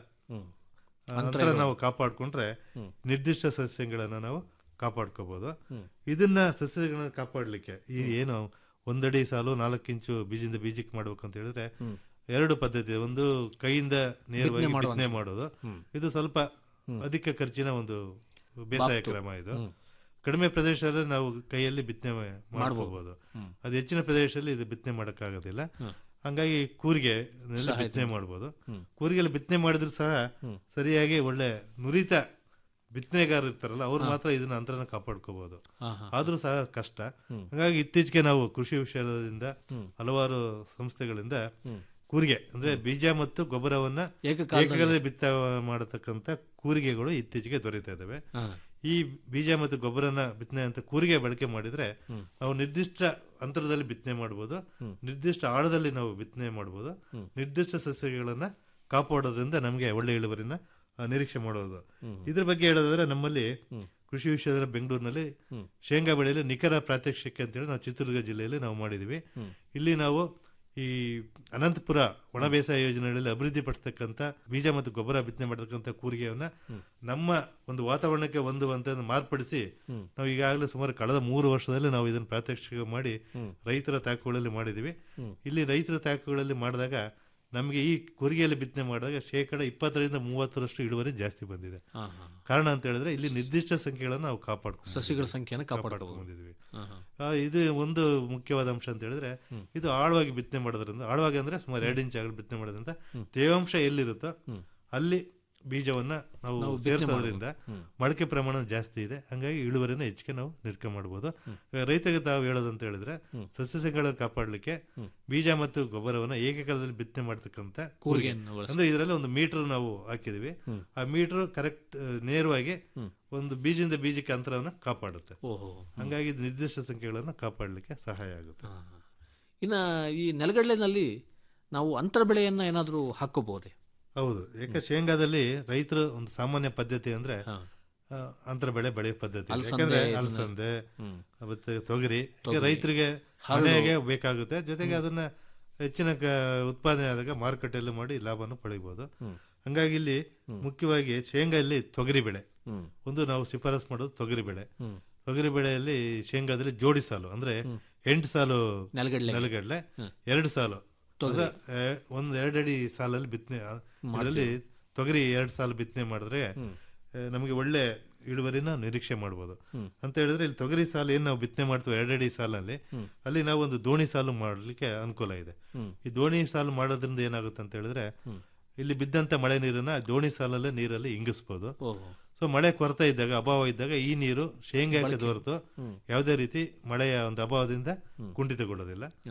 ಆ, ಅಂತರ ನಾವು ಕಾಪಾಡ್ಕೊಂಡ್ರೆ ನಿರ್ದಿಷ್ಟ ಸಸ್ಯಗಳನ್ನ ನಾವು ಕಾಪಾಡ್ಕೋಬಹುದು ಇದನ್ನ ಸಸ್ಯಗಳನ್ನ ಕಾಪಾಡ್ಲಿಕ್ಕೆ ಈ ಏನು ಒಂದಡಿ ಸಾಲು ನಾಲ್ಕು ಇಂಚು ಬೀಜದಿಂದ ಬೀಜಕ್ಕೆ ಮಾಡ್ಬೇಕು ಅಂತ ಹೇಳಿದ್ರೆ ಎರಡು ಪದ್ಧತಿ ಇದೆ. ಒಂದು ಕೈಯಿಂದ ನೇರವಾಗಿ ಬಿತ್ತನೆ ಮಾಡೋದು ಇದು ಸ್ವಲ್ಪ ಅಧಿಕ ಖರ್ಚಿನ ಒಂದು ಬೇಸಾಯ ಕ್ರಮ ಇದು ಕಡಿಮೆ ಪ್ರದೇಶದಲ್ಲಿ ನಾವು ಕೈಯಲ್ಲಿ ಬಿತ್ತನೆ ಮಾಡ್ಕೋಬಹುದು ಅದು ಹೆಚ್ಚಿನ ಪ್ರದೇಶದಲ್ಲಿ ಇದು ಬಿತ್ತನೆ ಮಾಡಕ್ಕಾಗೋದಿಲ್ಲ ಹಂಗಾಗಿ ಕೂರಿಗೆ ಬಿತ್ತನೆ ಮಾಡ್ಬೋದು ಕೂರಿಗೆಲ್ಲ ಬಿತ್ತನೆ ಮಾಡಿದ್ರು ಸಹ ಸರಿಯಾಗಿ ಒಳ್ಳೆ ನುರಿತ ಬಿತ್ತನೆಗಾರ ಇರ್ತಾರಲ್ಲ ಅವ್ರು ಮಾತ್ರ ಇದನ್ನ ಅಂತರನ ಕಾಪಾಡ್ಕೋಬಹುದು ಹಾ, ಹಾ. ಆದ್ರೂ ಸಹ ಕಷ್ಟ ಹಾಗಾಗಿ ಇತ್ತೀಚೆಗೆ ನಾವು ಕೃಷಿ ವಿಷಯದಿಂದ ಹಲವಾರು ಸಂಸ್ಥೆಗಳಿಂದ ಕೂರಿಗೆ ಅಂದ್ರೆ ಬೀಜ ಮತ್ತು ಗೊಬ್ಬರವನ್ನ ಏಕಕಾಲದಲ್ಲಿ. ಏಕಕಾಲದಲ್ಲಿ ಬಿತ್ತ ಮಾಡತಕ್ಕಂತ ಕೂರಿಗೆಗಳು ಇತ್ತೀಚೆಗೆ ದೊರೀತಾ ಇದಾವೆ ಹಾ. ಈ ಬೀಜ ಮತ್ತು ಗೊಬ್ಬರನ ಬಿತ್ತನೆ ಅಂತ ಕೂರಿಗೆ ಬಳಕೆ ಮಾಡಿದ್ರೆ ನಾವು ನಿರ್ದಿಷ್ಟ ಅಂತರದಲ್ಲಿ ಬಿತ್ತನೆ ಮಾಡಬಹುದು ನಿರ್ದಿಷ್ಟ ಆಳದಲ್ಲಿ ನಾವು ಬಿತ್ತನೆ ಮಾಡಬಹುದು ನಿರ್ದಿಷ್ಟ ಸಸ್ಯಗಳನ್ನ ಕಾಪಾಡೋದ್ರಿಂದ ನಮಗೆ ಒಳ್ಳೆ ಇಳುವರಿನ ಆ, ನಿರೀಕ್ಷೆ ಮಾಡೋದು ಇದ್ರ ಬಗ್ಗೆ ಹೇಳೋದಾದ್ರೆ ನಮ್ಮಲ್ಲಿ ಕೃಷಿ ವಿಶ್ವವಿದ್ಯಾಲಯ ಬೆಂಗಳೂರಿನಲ್ಲಿ ಶೇಂಗಾ ಬೆಳೆಯಲ್ಲಿ ನಿಖರ ಪ್ರಾತ್ಯಕ್ಷಿಕೆ ಅಂತೇಳಿ ನಾವು ಚಿತ್ರದುರ್ಗ ಜಿಲ್ಲೆಯಲ್ಲಿ ನಾವು ಮಾಡಿದೀವಿ ಇಲ್ಲಿ ನಾವು ಈ ಅನಂತಪುರ ಒಣ ಬೇಸಾಯ ಯೋಜನೆಗಳಲ್ಲಿ ಅಭಿವೃದ್ಧಿ ಪಡಿಸ್ತಕ್ಕಂಥ ಬೀಜ ಮತ್ತು ಗೊಬ್ಬರ ಬಿತ್ತನೆ ಮಾಡತಕ್ಕಂಥ ಕೂರಿಗೆಯನ್ನ ನಮ್ಮ ಒಂದು ವಾತಾವರಣಕ್ಕೆ ಹೊಂದುವಂತ ಮಾರ್ಪಡಿಸಿ ನಾವು ಈಗಾಗಲೇ ಸುಮಾರು ಕಳೆದ ಮೂರು ವರ್ಷದಲ್ಲಿ ನಾವು ಇದನ್ನು ಪ್ರಾತ್ಯಕ್ಷಿಕೆ ಮಾಡಿ ರೈತರ ತಾಕುಗಳಲ್ಲಿ ಮಾಡಿದೀವಿ ಇಲ್ಲಿ ರೈತರ ತಾಕುಗಳಲ್ಲಿ ಮಾಡಿದಾಗ ನಮಗೆ ಈ ಕೂರಿಗೆಯಲ್ಲಿ ಬಿತ್ತನೆ ಮಾಡಿದಾಗ ಶೇಕಡ ಇಪ್ಪತ್ತರಿಂದ ಮೂವತ್ತರಷ್ಟು ಇಳುವರಿ ಜಾಸ್ತಿ ಬಂದಿದೆ ಹಾ, ಹಾ. ಕಾರಣ ಅಂತ ಹೇಳಿದ್ರೆ ಇಲ್ಲಿ ನಿರ್ದಿಷ್ಟ ಸಂಖ್ಯೆಗಳನ್ನು ನಾವು ಕಾಪಾಡ್ಕೊಂಡು ಸಸಿಗಳ ಸಂಖ್ಯೆನ ಕಾಪಾಡ್ಕೋಬಹುದು ಬಂದಿದ್ವಿ ಹಾ, ಹಾ. ಆ, ಇದು ಒಂದು ಮುಖ್ಯವಾದ ಅಂಶ ಅಂತ ಹೇಳಿದ್ರೆ ಇದು ಆಳವಾಗಿ ಬಿತ್ತನೆ ಮಾಡೋದ್ರಿಂದ ಆಳವಾಗಿ ಅಂದ್ರೆ ಸುಮಾರು ಎರಡು ಇಂಚ್ ಆಗಲು ಬಿತ್ತನೆ ಮಾಡೋದ್ರಿಂದ ತೇವಾಂಶ ಎಲ್ಲಿರುತ್ತೋ ಅಲ್ಲಿ ಬೀಜವನ್ನ ನಾವು ಸೇರಿಸೋದ್ರಿಂದ ಮೊಳಕೆ ಪ್ರಮಾಣ ಜಾಸ್ತಿ ಇದೆ ಹಂಗಾಗಿ ಇಳುವರಿನ ಹೆಚ್ಚಿಗೆ ನಾವು ನಿರ್ಕೆ ಮಾಡಬಹುದು ರೈತರಿಗೆ ತಾವು ಹೇಳೋದಂತ ಹೇಳಿದ್ರೆ ಸಸ್ಯಗಳನ್ನು ಕಾಪಾಡಲಿಕ್ಕೆ ಬೀಜ ಮತ್ತು ಗೊಬ್ಬರವನ್ನ ಏಕಕಾಲದಲ್ಲಿ ಬಿತ್ತನೆ ಮಾಡ್ತಕ್ಕಂಥ ಕೂರಿಗೆ ಕೂರಿಗೆಯನ್ನು ಬಳಸಿ. ಅಂದ್ರೆ ಇದರಲ್ಲಿ ಒಂದು ಮೀಟರ್ ನಾವು ಹಾಕಿದೀವಿ ಆ ಮೀಟರ್ ಕರೆಕ್ಟ್ ನೇರವಾಗಿ ಒಂದು ಬೀಜದಿಂದ ಬೀಜಕ್ಕೆ ಅಂತರವನ್ನ ಕಾಪಾಡುತ್ತೆ ಓಹೋ ಹಂಗಾಗಿ ಇದು ನಿರ್ದಿಷ್ಟ ಸಂಖ್ಯೆಗಳನ್ನು ಕಾಪಾಡಲಿಕ್ಕೆ ಸಹಾಯ ಆಗುತ್ತೆ ಹಾ, ಹಾ. ಇನ್ನ ಈ ನೆಲಗಡಲೆನಲ್ಲಿ ನಾವು ಅಂತರ ಬೆಳೆಯನ್ನ ಏನಾದರೂ ಹಾಕೋಬಹುದೇ ಹೌದು ಯಾಕೆ ಶೇಂಗಾದಲ್ಲಿ ರೈತರು ಒಂದು ಸಾಮಾನ್ಯ ಪದ್ಧತಿ ಅಂದ್ರೆ ಹಾ. ಆ, ಅಂತರ ಬೆಳೆ ಬೆಳೆಯೋ ಪದ್ಧತಿ ಅಲಸಂದೆ ಯಾಕಂದ್ರೆ ಇದನ್ನ- ಅಲಸಂದೆ ಹ್ಮ್. ಮತ್ತೆ ತೊಗರಿ ಯಾಕೆ ತೊಗರಿ. ರೈತರಿಗೆ ಹರಳು. ಮನೆಗೆ ಬೇಕಾಗುತ್ತೆ ಜೊತೆಗೆ ಅದನ್ನ ಹೆಚ್ಚಿನ ಕ- ಉತ್ಪಾದನೆ ಆದಾಗ ಮಾರುಕಟ್ಟೆಯಲ್ಲಿ ಮಾಡಿ ಲಾಭನ ಪಡಿಬಹುದು ಹಂಗಾಗಿ ಇಲ್ಲಿ ಮುಖ್ಯವಾಗಿ ಶೇಂಗಾದಲ್ಲಿ ತೊಗರಿ ಬೆಳೆ ಹ್ಮ್. ಒಂದು ನಾವು ಶಿಫಾರಸ್ ಮಾಡೋದು ತೊಗರಿ ಬೆಳೆ ತೊಗರಿ ಬೆಳೆಯಲ್ಲಿ ಶೇಂಗಾದಲ್ಲಿ ಜೋಡಿ ಸಾಲು ಅಂದ್ರೆ ಎಂಟು ಸಾಲು ನೆಲಗಡಲೆ. ನೆಲಗಡಲೆ ಎರಡು ಸಾಲು ಅಂದ್ರೆ, ಆ, ಒಂದ್ ಎರಡಡಿ ಸಾಲಲ್ಲಿ ಬಿತ್ತನೆ ಇದರಲ್ಲಿ ತೊಗರಿ ಎರಡು ಸಾಲು ಬಿತ್ತನೆ ಮಾಡಿದ್ರೆ ಆ, ನಮಗೆ ಒಳ್ಳೆ ಇಳುವರಿನ ನಿರೀಕ್ಷೆ ಮಾಡ್ಬೋದು ಅಂತ ಹೇಳಿದ್ರೆ ಇಲ್ಲಿ ತೊಗರಿ ಸಾಲು ಏನ್ ನಾವು ಬಿತ್ತನೆ ಮಾಡ್ತೀವಿ ಎರಡಡಿ ಸಾಲಲ್ಲಿ ಅಲ್ಲಿ ನಾವು ಒಂದು ದೋಣಿ ಸಾಲು ಮಾಡ್ಲಿಕ್ಕೆ ಅನುಕೂಲ ಇದೆ ಈ ದೋಣಿ ಸಾಲು ಮಾಡೋದ್ರಿಂದ ಏನಾಗುತ್ತೆ ಅಂತ ಹೇಳಿದ್ರೆ ಇಲ್ಲಿ ಬಿದ್ದಂತ ಮಳೆ ನೀರನ್ನ ದೋಣಿ ಸಾಲಲ್ಲೇ ನೀರಲ್ಲಿ ಇಂಗಿಸ್ಬೋದು ಓಹೋ ಸೊ ಮಳೆ ಕೊರತೆ ಇದ್ದಾಗ ಅಭಾವ ಇದ್ದಾಗ ಈ ನೀರು ಶೇಂಗಾಕ್ಕೆ ದೊರೆತು ಯಾವುದೇ ರೀತಿ ಮಳೆಯ ಒಂದು ಅಭಾವದಿಂದ ಕುಂಠಿತಗೊಳ್ಳೋದಿಲ್ಲ ಹಾ.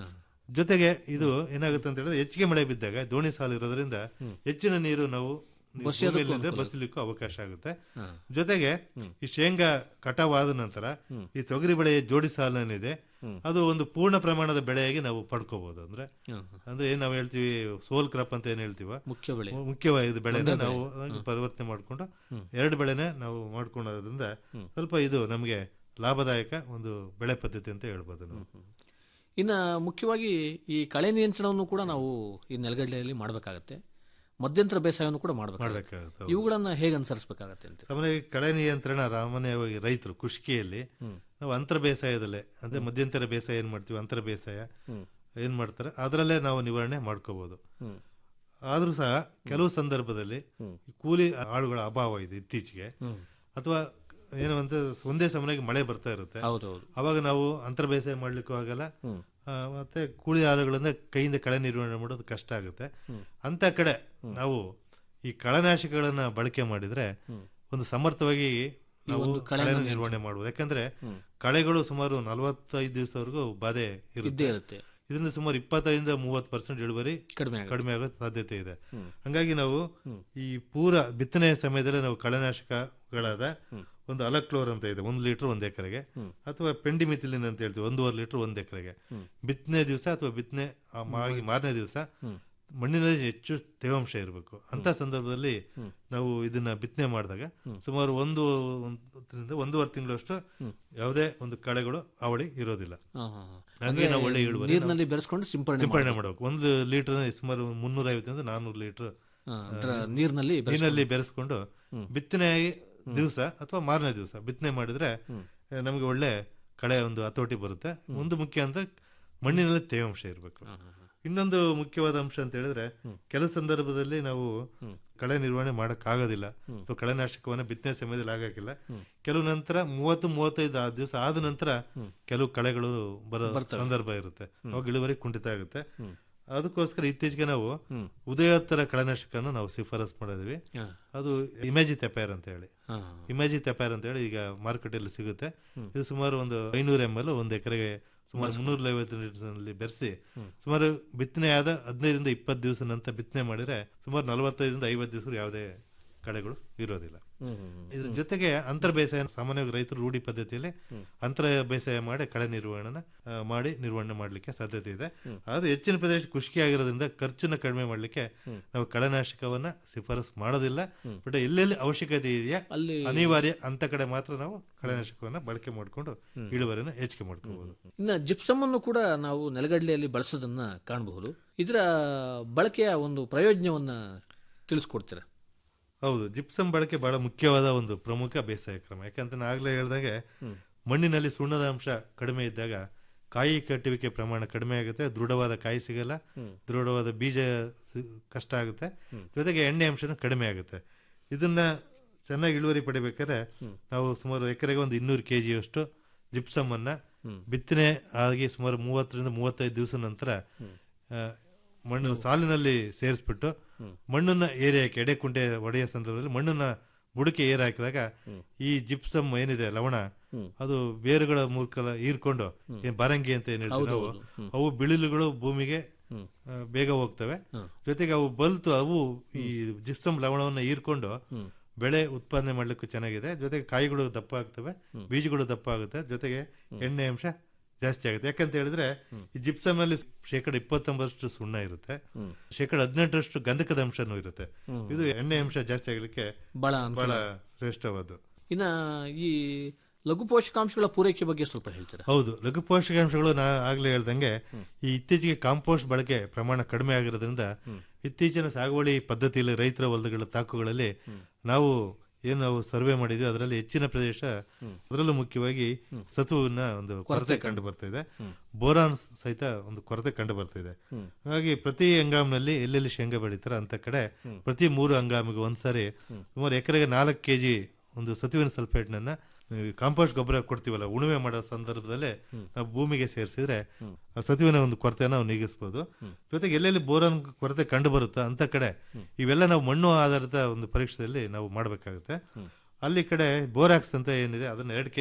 ಜೊತೆಗೆ ಇದು ಏನಾಗುತ್ತೆ ಅಂತ ಹೇಳಿದ್ರೆ ಹೆಚ್ಚಿಗೆ ಮಳೆ ಬಿದ್ದಾಗ ದೋಣಿ ಸಾಲು ಇರೋದ್ರಿಂದ ಹೆಚ್ಚಿನ ನೀರು ನಾವು ಭೂಮಿಯಲ್ಲಿಂದ ಬಸಿಲಿಕ್ಕೂ ಅವಕಾಶ ಆಗುತ್ತೆ ಜೊತೆಗೆ ಈ ಶೇಂಗಾ ಕಟಾವ್ ಆದ ನಂತರ ಈ ತೊಗರಿ ಬೆಳೆ ಜೋಡಿ ಸಾಲು ಏನಿದೆ ಅದು ಒಂದು ಪೂರ್ಣ ಪ್ರಮಾಣದ ಬೆಳೆಯಾಗಿ ನಾವು ಪಡ್ಕೋಬಹುದು ಅಂದ್ರೆ ಅಂದ್ರೆ ಏನ್ ನಾವು ಹೇಳ್ತೀವಿ ಸೋಲ್ ಕ್ರಾಪ್ ಅಂತ ಏನ್ ಹೇಳ್ತೀವ ಮುಖ್ಯ ಬೆಳೆ ಮುಖ್ಯವಾದ ಬೆಳೆನ ನಾವು ಪರಿವರ್ತನೆ ಮಾಡ್ಕೊಂಡು ಎರಡು ಬೆಳೆನೆ ನಾವು ಮಾಡ್ಕೊಳ್ಳೋದ್ರಿಂದ ಸ್ವಲ್ಪ ಇದು ನಮಗೆ ಲಾಭದಾಯಕ ಒಂದು ಬೆಳೆ ಪದ್ಧತಿ ಅಂತ ಹೇಳ್ಬೋದು ನಾವು ಇನ್ನು ಮುಖ್ಯವಾಗಿ ಈ ಕಳೆ ನಿಯಂತ್ರಣವನ್ನು ಕೂಡ ನಾವು ಈ ನೆಲಗಡಲೆಯಲ್ಲಿ ಮಾಡಬೇಕಾಗತ್ತೆ ಮಧ್ಯಂತರ ಬೇಸಾಯವನ್ನು ಕೂಡ ಮಾಡಬೇಕಾಗುತ್ತೆ ಮಾಡ್ಬೇಕಾಗುತ್ತೆ ಇವುಗಳನ್ನ ಹೇಗೆ ಅನುಸರಿಸಬೇಕಾಗತ್ತೆ ಅಂತ ಸಾಮಾನ್ಯವಾಗಿ ಕಳೆ ನಿಯಂತ್ರಣ ಸಾಮಾನ್ಯವಾಗಿ ರೈತರು ಕೃಷಿಯಲ್ಲಿ ನಾವು ಅಂತರ ಬೇಸಾಯದಲ್ಲೇ ಅಂದ್ರೆ ಮಧ್ಯಂತರ ಬೇಸಾಯ ಏನ್ ಮಾಡ್ತೀವಿ ಅಂತರ ಬೇಸಾಯ ಏನ್ ಮಾಡ್ತಾರೆ ಅದರಲ್ಲೇ ನಾವು ನಿವಾರಣೆ ಮಾಡ್ಕೋಬಹುದು ಆದ್ರೂ ಸಹ ಕೆಲವು ಸಂದರ್ಭದಲ್ಲಿ ಈ ಕೂಲಿ ಆಳುಗಳ ಅಭಾವ ಇದೆ ಇತ್ತೀಚೆಗೆ ಅಥವಾ ಏನು ಅಂತ ಒಂದೇ ಸಮಯಕ್ಕೆ ಮಳೆ ಬರ್ತಾ ಇರುತ್ತೆ ಹೌದೌದು ಅವಾಗ ನಾವು ಅಂತರ ಬೇಸಾಯ ಮಾಡ್ಲಿಕ್ಕೂ ಆಗಲ್ಲ ಆ, ಮತ್ತೆ ಕೂಲಿ ಆಳುಗಳಿಂದ ಕೈಯಿಂದ ಕಳೆ ನಿರ್ವಹಣೆ ಮಾಡೋದು ಕಷ್ಟ ಆಗುತ್ತೆ ಅಂತ ಕಡೆ ನಾವು ಈ ಕಳೆನಾಶಕಗಳನ್ನ ಬಳಕೆ ಮಾಡಿದ್ರೆ ಒಂದು ಸಮರ್ಥವಾಗಿ ನಾವು ಕಳೆ ನಿರ್ವಹಣೆ ಮಾಡುವುದು ಯಾಕಂದ್ರೆ ಕಳೆಗಳು ಸುಮಾರು ನಲವತ್ತೈದು ದಿವಸವರೆಗೂ ಬಾಧೆ ಇದ್ದೇ ಇರುತ್ತೆ ಇರುತ್ತೆ ಇದರಿಂದ ಸುಮಾರು ಇಪ್ಪತ್ತೈದಿಂದ ಮೂವತ್ತು ಪರ್ಸೆಂಟ್ ಇಳುವರಿ ಕಡಿಮೆ ಆಗುತ್ತೆ ಕಡಿಮೆ ಆಗೋ ಸಾಧ್ಯತೆ ಇದೆ ಹಂಗಾಗಿ ನಾವು ಈ ಪೂರ ಬಿತ್ತನೆಯ ಸಮಯದಲ್ಲಿ ನಾವು ಕಳೆನಾಶಕಗಳಾದ ಒಂದು ಅಲಕ್ಲೋರ್ ಅಂತ ಇದೆ ಒಂದು ಲೀಟರ್ ಒಂದು ಎಕರೆಗೆ ಅಥವಾ ಪೆಂಡಿಮಿಥಿಲಿನ್ ಅಂತ ಹೇಳ್ತೀವಿ ಒಂದೂವರೆ ಲೀಟರ್ ಒಂದು ಎಕರೆಗೆ ಬಿತ್ತನೆ ದಿವಸ ಅಥವಾ ಬಿತ್ತನೆ ಆಗಿ ಮಾರನೇ ದಿವಸ ಮಣ್ಣಿನಲ್ಲಿ ಹೆಚ್ಚು ತೇವಾಂಶ ಇರಬೇಕು ಅಂತ ಸಂದರ್ಭದಲ್ಲಿ ನಾವು ಇದನ್ನ ಬಿತ್ತನೆ ಮಾಡಿದಾಗ ಸುಮಾರು ಒಂದು ಒಂದರಿಂದ ಒಂದೂವರೆ ತಿಂಗಳಷ್ಟು ಯಾವುದೇ ಒಂದು ಕಳೆಗಳು ಅವಳಿ ಇರೋದಿಲ್ಲ ಹಾ, ಹಾ, ಹಾ. ಹಂಗೆ ನಾವು ಒಳ್ಳೆ ಇಳುವರಿ ನೀರಿನಲ್ಲಿ ಬೆರೆಸ್ಕೊಂಡು ಸಿಂಪಡಣೆ ಸಿಂಪಡಣೆ ಮಾಡಬೇಕು ಒಂದು ಲೀಟರ್ ಸುಮಾರು ಮುನ್ನೂರ ಐವತ್ತರಿಂದ ನಾನ್ನೂರು ಲೀಟರ್ ಹಾ, ಡ್ರ- ನೀರಿನಲ್ಲಿ ಬೆರೆಸ್- ನೀರಿನಲ್ಲಿ ಬೆರೆಸ್ಕೊಂಡು ಬಿತ್ತನೆ ದಿವಸ ಅಥವಾ ಮಾರನೇ ದಿವಸ ಬಿತ್ತನೆ ಮಾಡಿದ್ರೆ ಆ, ನಮಗೆ ಒಳ್ಳೆ ಕಳೆ ಒಂದು ಹತೋಟಿ ಬರುತ್ತೆ ಒಂದು ಮುಖ್ಯ ಅಂತ ಮಣ್ಣಿನಲ್ಲಿ ತೇವಾಂಶ ಇರಬೇಕು ಇನ್ನೊಂದು ಮುಖ್ಯವಾದ ಅಂಶ ಅಂತ ಹೇಳಿದ್ರೆ ಕೆಲವು ಸಂದರ್ಭದಲ್ಲಿ ನಾವು ಕಳೆ ನಿರ್ವಹಣೆ ಮಾಡಕ್ ಆಗೋದಿಲ್ಲ ಅಥವಾ ಕಳೆನಾಶಕವನ್ನ ಬಿತ್ತನೆ ಸಮಯದಲ್ಲಿ ಆಗಾಕಿಲ್ಲ ಕೆಲವು ನಂತರ ಮೂವತ್ತು ಮೂವತ್ತೈದು ದಿವಸ ಆದ ನಂತರ ಕೆಲವು ಕಳೆಗಳು ಬರೋ ಸಂದರ್ಭ ಇರುತ್ತೆ ಅವಾಗ ಇಳುವರಿ ಕುಂಠಿತ ಆಗುತ್ತೆ ಅದಕ್ಕೋಸ್ಕರ ಇತ್ತೀಚೆಗೆ ನಾವು ಉದಯೋತ್ತರ ಕಳೆನಾಶಕನ ನಾವು ಶಿಫಾರಸ್ ಮಾಡಿದ್ವಿ ಹಾ. ಅದು ಇಮೇಜಿ ತೆಪೇರ್ ಅಂತ ಹೇಳಿ ಹಾ, ಇಮೇಜಿ ತೆಪೇರ್ ಅಂತ ಹೇಳಿ ಈಗ ಮಾರುಕಟ್ಟೆಯಲ್ಲಿ ಸಿಗುತ್ತೆ ಇದು ಸುಮಾರು ಒಂದು ಐನೂರು ಎಮ್ ಎಲ್ ಒಂದು ಎಕರೆಗೆ ಸುಮಾರು ಮುನ್ನೂರ ಐವತ್ತು ಲೀಟರ್ನಲ್ಲಿ ಬೆರೆಸಿ ಸುಮಾರು ಬಿತ್ತನೆ ಆದ ಹದಿನೈದರಿಂದ ಇಪ್ಪತ್ತು ದಿವಸ ನಂತರ ಬಿತ್ತನೆ ಮಾಡಿದ್ರೆ ಸುಮಾರು ನಲವತ್ತೈದರಿಂದ ಐವತ್ತು ದಿವಸ ಯಾವುದೇ ಕಳೆಗಳು ಇರೋದಿಲ್ಲ ಹ್ಮ್, ಹ್ಮ್, ಹ್ಮ್. ಇದ್ರ ಜೊತೆಗೆ ಅಂತರ ಬೇಸಾಯ ಸಾಮಾನ್ಯವಾಗಿ ರೈತರು ರೂಢಿ ಪದ್ಧತಿಯಲ್ಲಿ ಅಂತರ ಬೇಸಾಯ ಮಾಡಿ ಕಳೆ ನಿರ್ವಹಣೆ ಮಾಡಿ ನಿರ್ವಹಣೆ ಮಾಡಲಿಕ್ಕೆ ಸಾಧ್ಯತೆ ಇದೆ ಆದ್ರೆ ಹೆಚ್ಚಿನ ಪ್ರದೇಶ ಖುಷ್ಕಿ ಆಗಿರೋದ್ರಿಂದ ಖರ್ಚನ್ನ ಕಡಿಮೆ ಮಾಡಲಿಕ್ಕೆ ನಾವು ಕಳೆನಾಶಕವನ್ನ ಶಿಫಾರಸ್ ಮಾಡೋದಿಲ್ಲ ಬಟ್ ಎಲ್ಲೆಲ್ಲಿ ಅವಶ್ಯಕತೆ ಇದೆಯಾ ಅಲ್ಲಿ ಅನಿವಾರ್ಯ ಅಂತ ಕಡೆ ಮಾತ್ರ ನಾವು ಕಳೆನಾಶಕವನ್ನ ಬಳಕೆ ಮಾಡಿಕೊಂಡು ಇಳುವರಿನ ಹೆಚ್ಚಿಗೆ ಮಾಡ್ಕೋಬಹುದು ಇನ್ನು ಜಿಪ್ಸಮ್ ಅನ್ನು ಕೂಡ ನಾವು ನೆಲಗಡಲೆಯಲ್ಲಿ ಬಳಸೋದನ್ನ ಕಾಣಬಹುದು ಇದರ ಬಳಕೆಯ ಒಂದು ಪ್ರಯೋಜನವನ್ನ ತಿಳಿಸ್ಕೊಡ್ತೀರಾ ಹೌದು ಜಿಪ್ಸಮ್ ಬಳಕೆ ಬಹಳ ಮುಖ್ಯವಾದ ಒಂದು ಪ್ರಮುಖ ಬೇಸಾಯ ಕ್ರಮ ಯಾಕಂತ ನಾನು ಆಗ್ಲೇ ಹೇಳ್ದಂಗೆ ಮಣ್ಣಿನಲ್ಲಿ ಸುಣ್ಣದ ಅಂಶ ಕಡಿಮೆ ಇದ್ದಾಗ ಕಾಯಿ ಕಟ್ಟುವಿಕೆ ಪ್ರಮಾಣ ಕಡಿಮೆ ಆಗುತ್ತೆ ದೃಢವಾದ ಕಾಯಿ ಸಿಗಲ್ಲ ದೃಢವಾದ ಬೀಜ ಸಿ- ಕಷ್ಟ ಆಗುತ್ತೆ ಜೊತೆಗೆ ಎಣ್ಣೆ ಅಂಶನೂ ಕಡಿಮೆ ಆಗುತ್ತೆ ಇದನ್ನ ಚೆನ್ನಾಗಿ ಇಳುವರಿ ಪಡಿಬೇಕಾದ್ರೆ ನಾವು ಸುಮಾರು ಎಕರೆಗೆ ಒಂದು ಇನ್ನೂರು ಕೆ ಜಿಯಷ್ಟು ಜಿಪ್ಸಮ್ ಅನ್ನ ಬಿತ್ತನೆ ಆಗಿ ಸುಮಾರು ಮೂವತ್ತರಿಂದ ಮೂವತ್ತೈದು ದಿವಸ ನಂತರ ಆ, ಮಣ್ಣು ಸಾಲಿನಲ್ಲಿ ಸೇರಿಸ್ಬಿಟ್ಟು ಮಣ್ಣನ್ನ ಏರಿ ಹಾಕಿ ಎಡೆಕುಂಟೆ ಒಡೆಯ ಸಂದರ್ಭದಲ್ಲಿ ಮಣ್ಣನ್ನ ಬುಡಕೆ ಏರ್ ಹಾಕಿದಾಗ ಈ ಜಿಪ್ಸಮ್ ಏನಿದೆ ಲವಣ ಅದು ಬೇರುಗಳ ಮೂಲಕ ಹೀರ್ಕೊಂಡು ಏನ್ ಬಾರಂಗಿ ಅಂತ ಏನ್ ಹೇಳ್ತೀವಿ ನಾವು ಅವು ಬಿಳಿಲುಗಳು ಭೂಮಿಗೆ ಆ, ಬೇಗ ಹೋಗ್ತವೆ ಜೊತೆಗೆ ಅವು ಬಲ್ತು ಅವು ಈ ಜಿಪ್ಸಮ್ ಲವಣವನ್ನ ಹೀರ್ಕೊಂಡು ಬೆಳೆ ಉತ್ಪಾದನೆ ಮಾಡ್ಲಿಕ್ಕೂ ಚೆನ್ನಾಗಿದೆ ಜೊತೆಗೆ ಕಾಯಿಗಳು ದಪ್ಪ ಆಗ್ತವೆ ಬೀಜಗಳು ದಪ್ಪ ಆಗುತ್ತೆ ಜೊತೆಗೆ ಎಣ್ಣೆ ಅಂಶ ಜಾಸ್ತಿ ಆಗುತ್ತೆ ಯಾಕಂತ ಹೇಳಿದ್ರೆ ಈ ಜಿಪ್ಸಮ್ ಅಲ್ಲಿ ಶೇಕಡ ಇಪ್ಪತ್ತೊಂಬತ್ತರಷ್ಟು ಸುಣ್ಣ ಇರುತ್ತೆ ಶೇಕಡ ಹದಿನೆಂಟರಷ್ಟು ಗಂಧಕದ ಅಂಶನೂ ಇರುತ್ತೆ ಇದು ಎಣ್ಣೆ ಅಂಶ ಜಾಸ್ತಿ ಆಗ್ಲಿಕ್ಕೆ ಬಹಳ ಅನುಕೂಲ. ಬಹಳ ಶ್ರೇಷ್ಠವಾದ್ದು ಇನ್ನ ಈ ಲಘು ಪೋಷಕಾಂಶಗಳ ಪೂರೈಕೆ ಬಗ್ಗೆ ಸ್ವಲ್ಪ ಹೇಳ್ತೀರಾ ಹೌದು ಲಘು ಪೋಷಕಾಂಶಗಳು ನಾ ಆಗ್ಲೇ ಹೇಳ್ದಂಗೆ ಈ ಇತ್ತೀಚೆಗೆ ಕಾಂಪೋಸ್ಟ್ ಬಳಕೆ ಪ್ರಮಾಣ ಕಡಿಮೆ ಆಗಿರೋದ್ರಿಂದ ಇತ್ತೀಚಿನ ಸಾಗುವಳಿ ಪದ್ಧತಿಯಲ್ಲಿ ರೈತರ ಹೊಲಗಳ ತಾಕುಗಳಲ್ಲಿ ನಾವು ಏನು ನಾವು ಸರ್ವೆ ಮಾಡಿದ್ವಿ ಅದರಲ್ಲಿ ಹೆಚ್ಚಿನ ಪ್ರದೇಶ ಅದರಲ್ಲೂ ಮುಖ್ಯವಾಗಿ ಸತುವಿನ ಒಂದು ಕೊರತೆ ಕಂಡು ಬರ್ತಾ ಇದೆ ಬೋರಾನ್ ಸಹಿತ ಒಂದು ಕೊರತೆ ಕಂಡು ಬರ್ತಾ ಇದೆ ಹಾಗಾಗಿ ಪ್ರತಿ ಹಂಗಾಮಿನಲ್ಲಿ ಎಲ್ಲೆಲ್ಲಿ ಶೇಂಗಾ ಬೆಳೀತಾರ ಅಂತ ಕಡೆ ಪ್ರತಿ ಮೂರು ಹಂಗಾಮಿಗೆ ಒಂದ್ಸಾರಿ ಸುಮಾರು ಎಕರೆಗೆ ನಾಲ್ಕು ಕೆಜಿ ಒಂದು ಸತುವಿನ ಸಲ್ಫೇಟ್ನನ್ನ ಕಾಂಪೋಸ್ಟ್ ಗೊಬ್ಬರ ಕೊಡ್ತೀವಲ್ಲ ಉಳುಮೆ ಮಾಡೋ ಸಂದರ್ಭದಲ್ಲೇ ನಾವು ಭೂಮಿಗೆ ಸೇರಿಸಿದ್ರೆ ಆ ಸತುವಿನ ಒಂದು ಕೊರತೆನ ನಾವು ನೀಗಿಸ್ಬೋದು ಜೊತೆಗೆ ಎಲ್ಲೆಲ್ಲಿ ಬೋರಾನ್ ಕೊರತೆ ಕಂಡು ಬರುತ್ತಾ ಅಂತ ಕಡೆ ಇವೆಲ್ಲ ನಾವು ಮಣ್ಣು ಆಧಾರಿತ ಒಂದು ಪರೀಕ್ಷೆಯಲ್ಲಿ ನಾವು ಮಾಡಬೇಕಾಗುತ್ತೆ ಅಲ್ಲಿ ಕಡೆ ಬೋರಾಕ್ಸ್ ಅಂತ ಏನಿದೆ ಅದನ್ನ ಎರಡು ಕೆಜಿ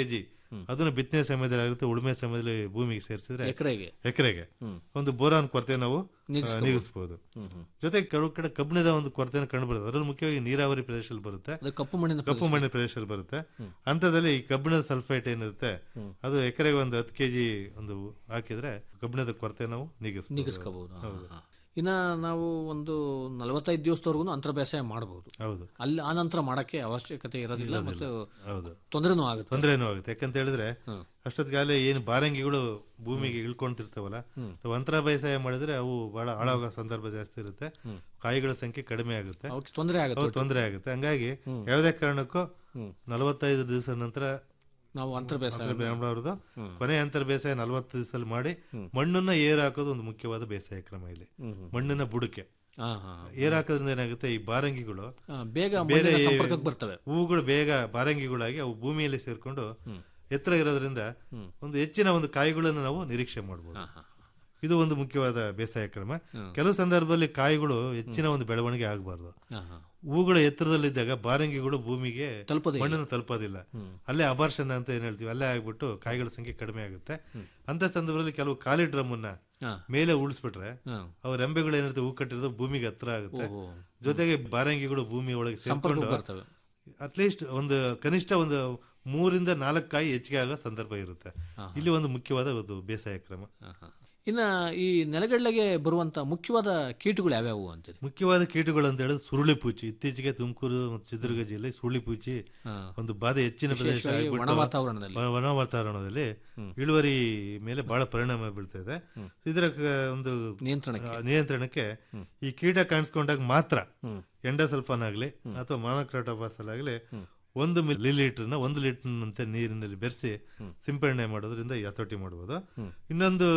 ಅದನ್ನು ಬಿತ್ತನೆ ಸಮಯದಲ್ಲಿ ಆಗುತ್ತೆ ಉಳುಮೆ ಸಮಯದಲ್ಲಿ ಭೂಮಿಗೆ ಸೇರಿಸಿದ್ರೆ ಎಕರೆಗೆ ಎಕರೆಗೆ ಒಂದು ಬೋರಾನ್ ಕೊರತೆ ನಾವು ಆ, ನೀಗಿಸ್ಬೋದು ಜೊತೆಗೆ ಕೆಲವು ಕಡೆ ಕಬ್ಬಿಣದ ಒಂದು ಕೊರತೆಯನ್ನು ಕಂಡು ಬರುತ್ತೆ ಅದರಲ್ಲಿ ಮುಖ್ಯವಾಗಿ ನೀರಾವರಿ ಪ್ರದೇಶದಲ್ಲಿ ಬರುತ್ತೆ ಅದು ಕಪ್ಪು ಮಣ್ಣಿನ ಕಪ್ಪು ಮಣ್ಣಿನ ಪ್ರದೇಶದಲ್ಲಿ ಬರುತ್ತೆ ಅಂಥದ್ದಲ್ಲಿ ಈ ಕಬ್ಬಿಣದ ಸಲ್ಫೇಟ್ ಏನಿರುತ್ತೆ ಅದು ಎಕರೆಗೆ ಒಂದು ಹತ್ತು ಕೆಜಿ ಒಂದು ಹಾಕಿದ್ರೆ ಕಬ್ಬಿಣದ ಕೊರತೆ ನಾವು ನೀಗಿಸ್ಬೋದು ನೀಗಿಸ್ಕೋಬಹುದು ಇನ್ನ ನಾವು ಒಂದು ನಲವತ್ತೈದು ದಿವಸದವರೆಗೂ ಅಂತರ ಬೇಸಾಯ ಮಾಡಬಹುದು ಹೌದು ಅಲ್ಲಿ ಆ ನಂತರ ಮಾಡಕ್ಕೆ ಅವಶ್ಯಕತೆ ಇರೋದಿಲ್ಲ ಮತ್ತು ಹೌದು ತೊಂದರೆನೂ ಆಗುತ್ತೆ ತೊಂದರೆನೂ ಆಗುತ್ತೆ ಯಾಕಂತ ಹೇಳಿದ್ರೆ ಅಷ್ಟೊತ್ತಿಗಾಗಲೇ ಏನು ಬಾರಂಗಿಗಳು ಭೂಮಿಗೆ ಇಳ್ಕೊಂತಿರ್ತಾವಲ್ಲ ನಾವು ಅಂತರ ಬೇಸಾಯ ಮಾಡಿದ್ರೆ ಅವು ಬಹಳ ಹಾಳಾಗೋ ಸಂದರ್ಭ ಜಾಸ್ತಿ ಇರುತ್ತೆ ಕಾಯಿಗಳ ಸಂಖ್ಯೆ ಕಡಿಮೆ ಆಗುತ್ತೆ ಅವಕ್ಕೆ ತೊಂದರೆ ಆಗುತ್ತೆ ಅವು ತೊಂದರೆ ಆಗುತ್ತೆ ಹಂಗಾಗಿ ಯಾವುದೇ ಕಾರಣಕ್ಕೂ ನಲವತ್ತೈದು ದಿವಸ ನಂತರ ನಾವು ಅಂತರ ಬೇಸಾಯ ಅವ್ರದ್ದು ಕೊನೆ ಅಂತರ ಬೇಸಾಯ ನಲವತ್ತು ದಿವಸದಲ್ಲಿ ಮಾಡಿ ಮಣ್ಣನ್ನ ಏರ್ ಹಾಕೋದು ಒಂದು ಮುಖ್ಯವಾದ ಬೇಸಾಯ ಕ್ರಮ ಇಲ್ಲಿ ಮಣ್ಣಿನ ಬುಡಕೆ ಹಾ ಹಾ ಏರ್ ಹಾಕೋದ್ರಿಂದ ಏನಾಗುತ್ತೆ ಈ ಬಾರಂಗಿಗಳು ಆ, ಬೇಗ ಬೇರೆ ಮಣ್ಣಿನ ಸಂಪರ್ಕಕ್ಕೆ ಬರ್ತವೆ ಹೂಗಳು ಬೇಗ ಬಾರಂಗಿಗಳಾಗಿ ಅವು ಭೂಮಿಯಲ್ಲಿ ಸೇರ್ಕೊಂಡು ಎತ್ತರ ಇರೋದ್ರಿಂದ ಒಂದು ಹೆಚ್ಚಿನ ಒಂದು ಕಾಯಿಗಳನ್ನು ನಾವು ನಿರೀಕ್ಷೆ ಮಾಡಬಹುದು ಇದು ಒಂದು ಮುಖ್ಯವಾದ ಬೇಸಾಯ ಕ್ರಮ ಕೆಲವು ಸಂದರ್ಭದಲ್ಲಿ ಕಾಯಿಗಳು ಹೆಚ್ಚಿನ ಒಂದು ಬೆಳವಣಿಗೆ ಆಗಬಾರ್ದು ಹಾ ಹಾ ಹೂಗಳ ಎತ್ತರದಲ್ಲಿದ್ದಾಗ ಬಾರಂಗಿಗಳು ಭೂಮಿಗೆ ತಲುಪೋದೇ ಇಲ್ಲ. ಮಣ್ಣನ್ನು ತಲುಪೋದಿಲ್ಲ ಅಲ್ಲೇ ಅಬಾರ್ಷನ್ ಅಂತ ಏನ್ ಹೇಳ್ತೀವಿ ಅಲ್ಲೇ ಆಗ್ಬಿಟ್ಟು ಕಾಯಿಗಳ ಸಂಖ್ಯೆ ಕಡಿಮೆ ಆಗುತ್ತೆ ಅಂತ ಸಂದರ್ಭದಲ್ಲಿ ಕೆಲವು ಖಾಲಿ ಡ್ರಮ್ ಅನ್ನ ಹಾ. ಮೇಲೆ ಉಳಿಸ್ಬಿಟ್ರೆ ಹಾ. ಅವ ರೆಂಬೆಗಳು ಏನಿರುತ್ತೆ ಹೂ ಕಟ್ಟಿರೋದು ಭೂಮಿಗೆ ಹತ್ರ ಆಗುತ್ತೆ ಓಹೋ. ಜೊತೆಗೆ ಬಾರಂಗಿಗಳು ಭೂಮಿ ಒಳಗೆ ಸಂಪರ್ಕಕ್ಕೆ ಸೇರ್ಕೊಂಡು ಬರ್ತವೆ ಅಟ್ಲೀಸ್ಟ್ ಒಂದು ಕನಿಷ್ಠ ಒಂದು ಮೂರಿಂದ ನಾಲ್ಕು ಕಾಯಿ ಹೆಚ್ಚಿಗೆ ಆಗೋ ಸಂದರ್ಭ ಇರುತ್ತೆ ಇಲ್ಲಿ ಒಂದು ಮುಖ್ಯವಾದ ಒಂದು ಬೇಸಾಯ ಕ್ರಮ ಹಾ, ಹಾ. ಇನ್ನ ಈ ನೆಲಗಡಲೆಗೆ ಬರುವಂತ ಮುಖ್ಯವಾದ ಕೀಟಗಳು ಯಾವ್ಯಾವು ಅಂತೀರಿ ಮುಖ್ಯವಾದ ಕೀಟಗಳು ಅಂತ ಹೇಳಿದ್ರೆ ಸುರುಳಿ ಪೂಚಿ ಇತ್ತೀಚೆಗೆ ತುಮಕೂರು ಮತ್ತು ಚಿತ್ರದುರ್ಗ ಜಿಲ್ಲೆ ಸುರುಳಿ ಪೂಚಿ ಒಂದು ಬಾಧೆ ಹೆಚ್ಚಿನ ಪ್ರದೇಶ ವಿಶೇಷವಾಗಿ ಆಗ್ಬಿಟ್ಟು ಒಣ ವಾತಾವರಣದಲ್ಲಿ. ವನ- ವನ ವಾತಾವರಣದಲ್ಲಿ ಇಳುವರಿ ಮೇಲೆ ಬಹಳ ಪರಿಣಾಮ ಬೀಳ್ತಾ ಇದೆ ಇದರ ಕ- ಒಂದು ನಿಯಂತ್ರಣಕ್ಕೆ. ಆ, ನಿಯಂತ್ರಣಕ್ಕೆ ಈ ಕೀಟ ಕಾಣಿಸ್ಕೊಂಡಾಗ ಮಾತ್ರ ಎಂಡಸಲ್ಫಾನ್ ಆಗಲಿ ಅಥವಾ ಮಾನಕ್ರಾಟೋಪಾಸ್ ಆಗಲಿ ಒಂದು ಮಿಲಿ ಲೀಟರ್ನ ಒಂದು ಲೀಟರ್ನಂತೆ ನೀರಿನಲ್ಲಿ ಬೆರೆಸಿ ಸಿಂಪಡಣೆ ಮಾಡೋದ್ರಿಂದ ಈ ಹತೋಟಿ ಮಾಡಬಹುದು ಇನ್ನೊಂದು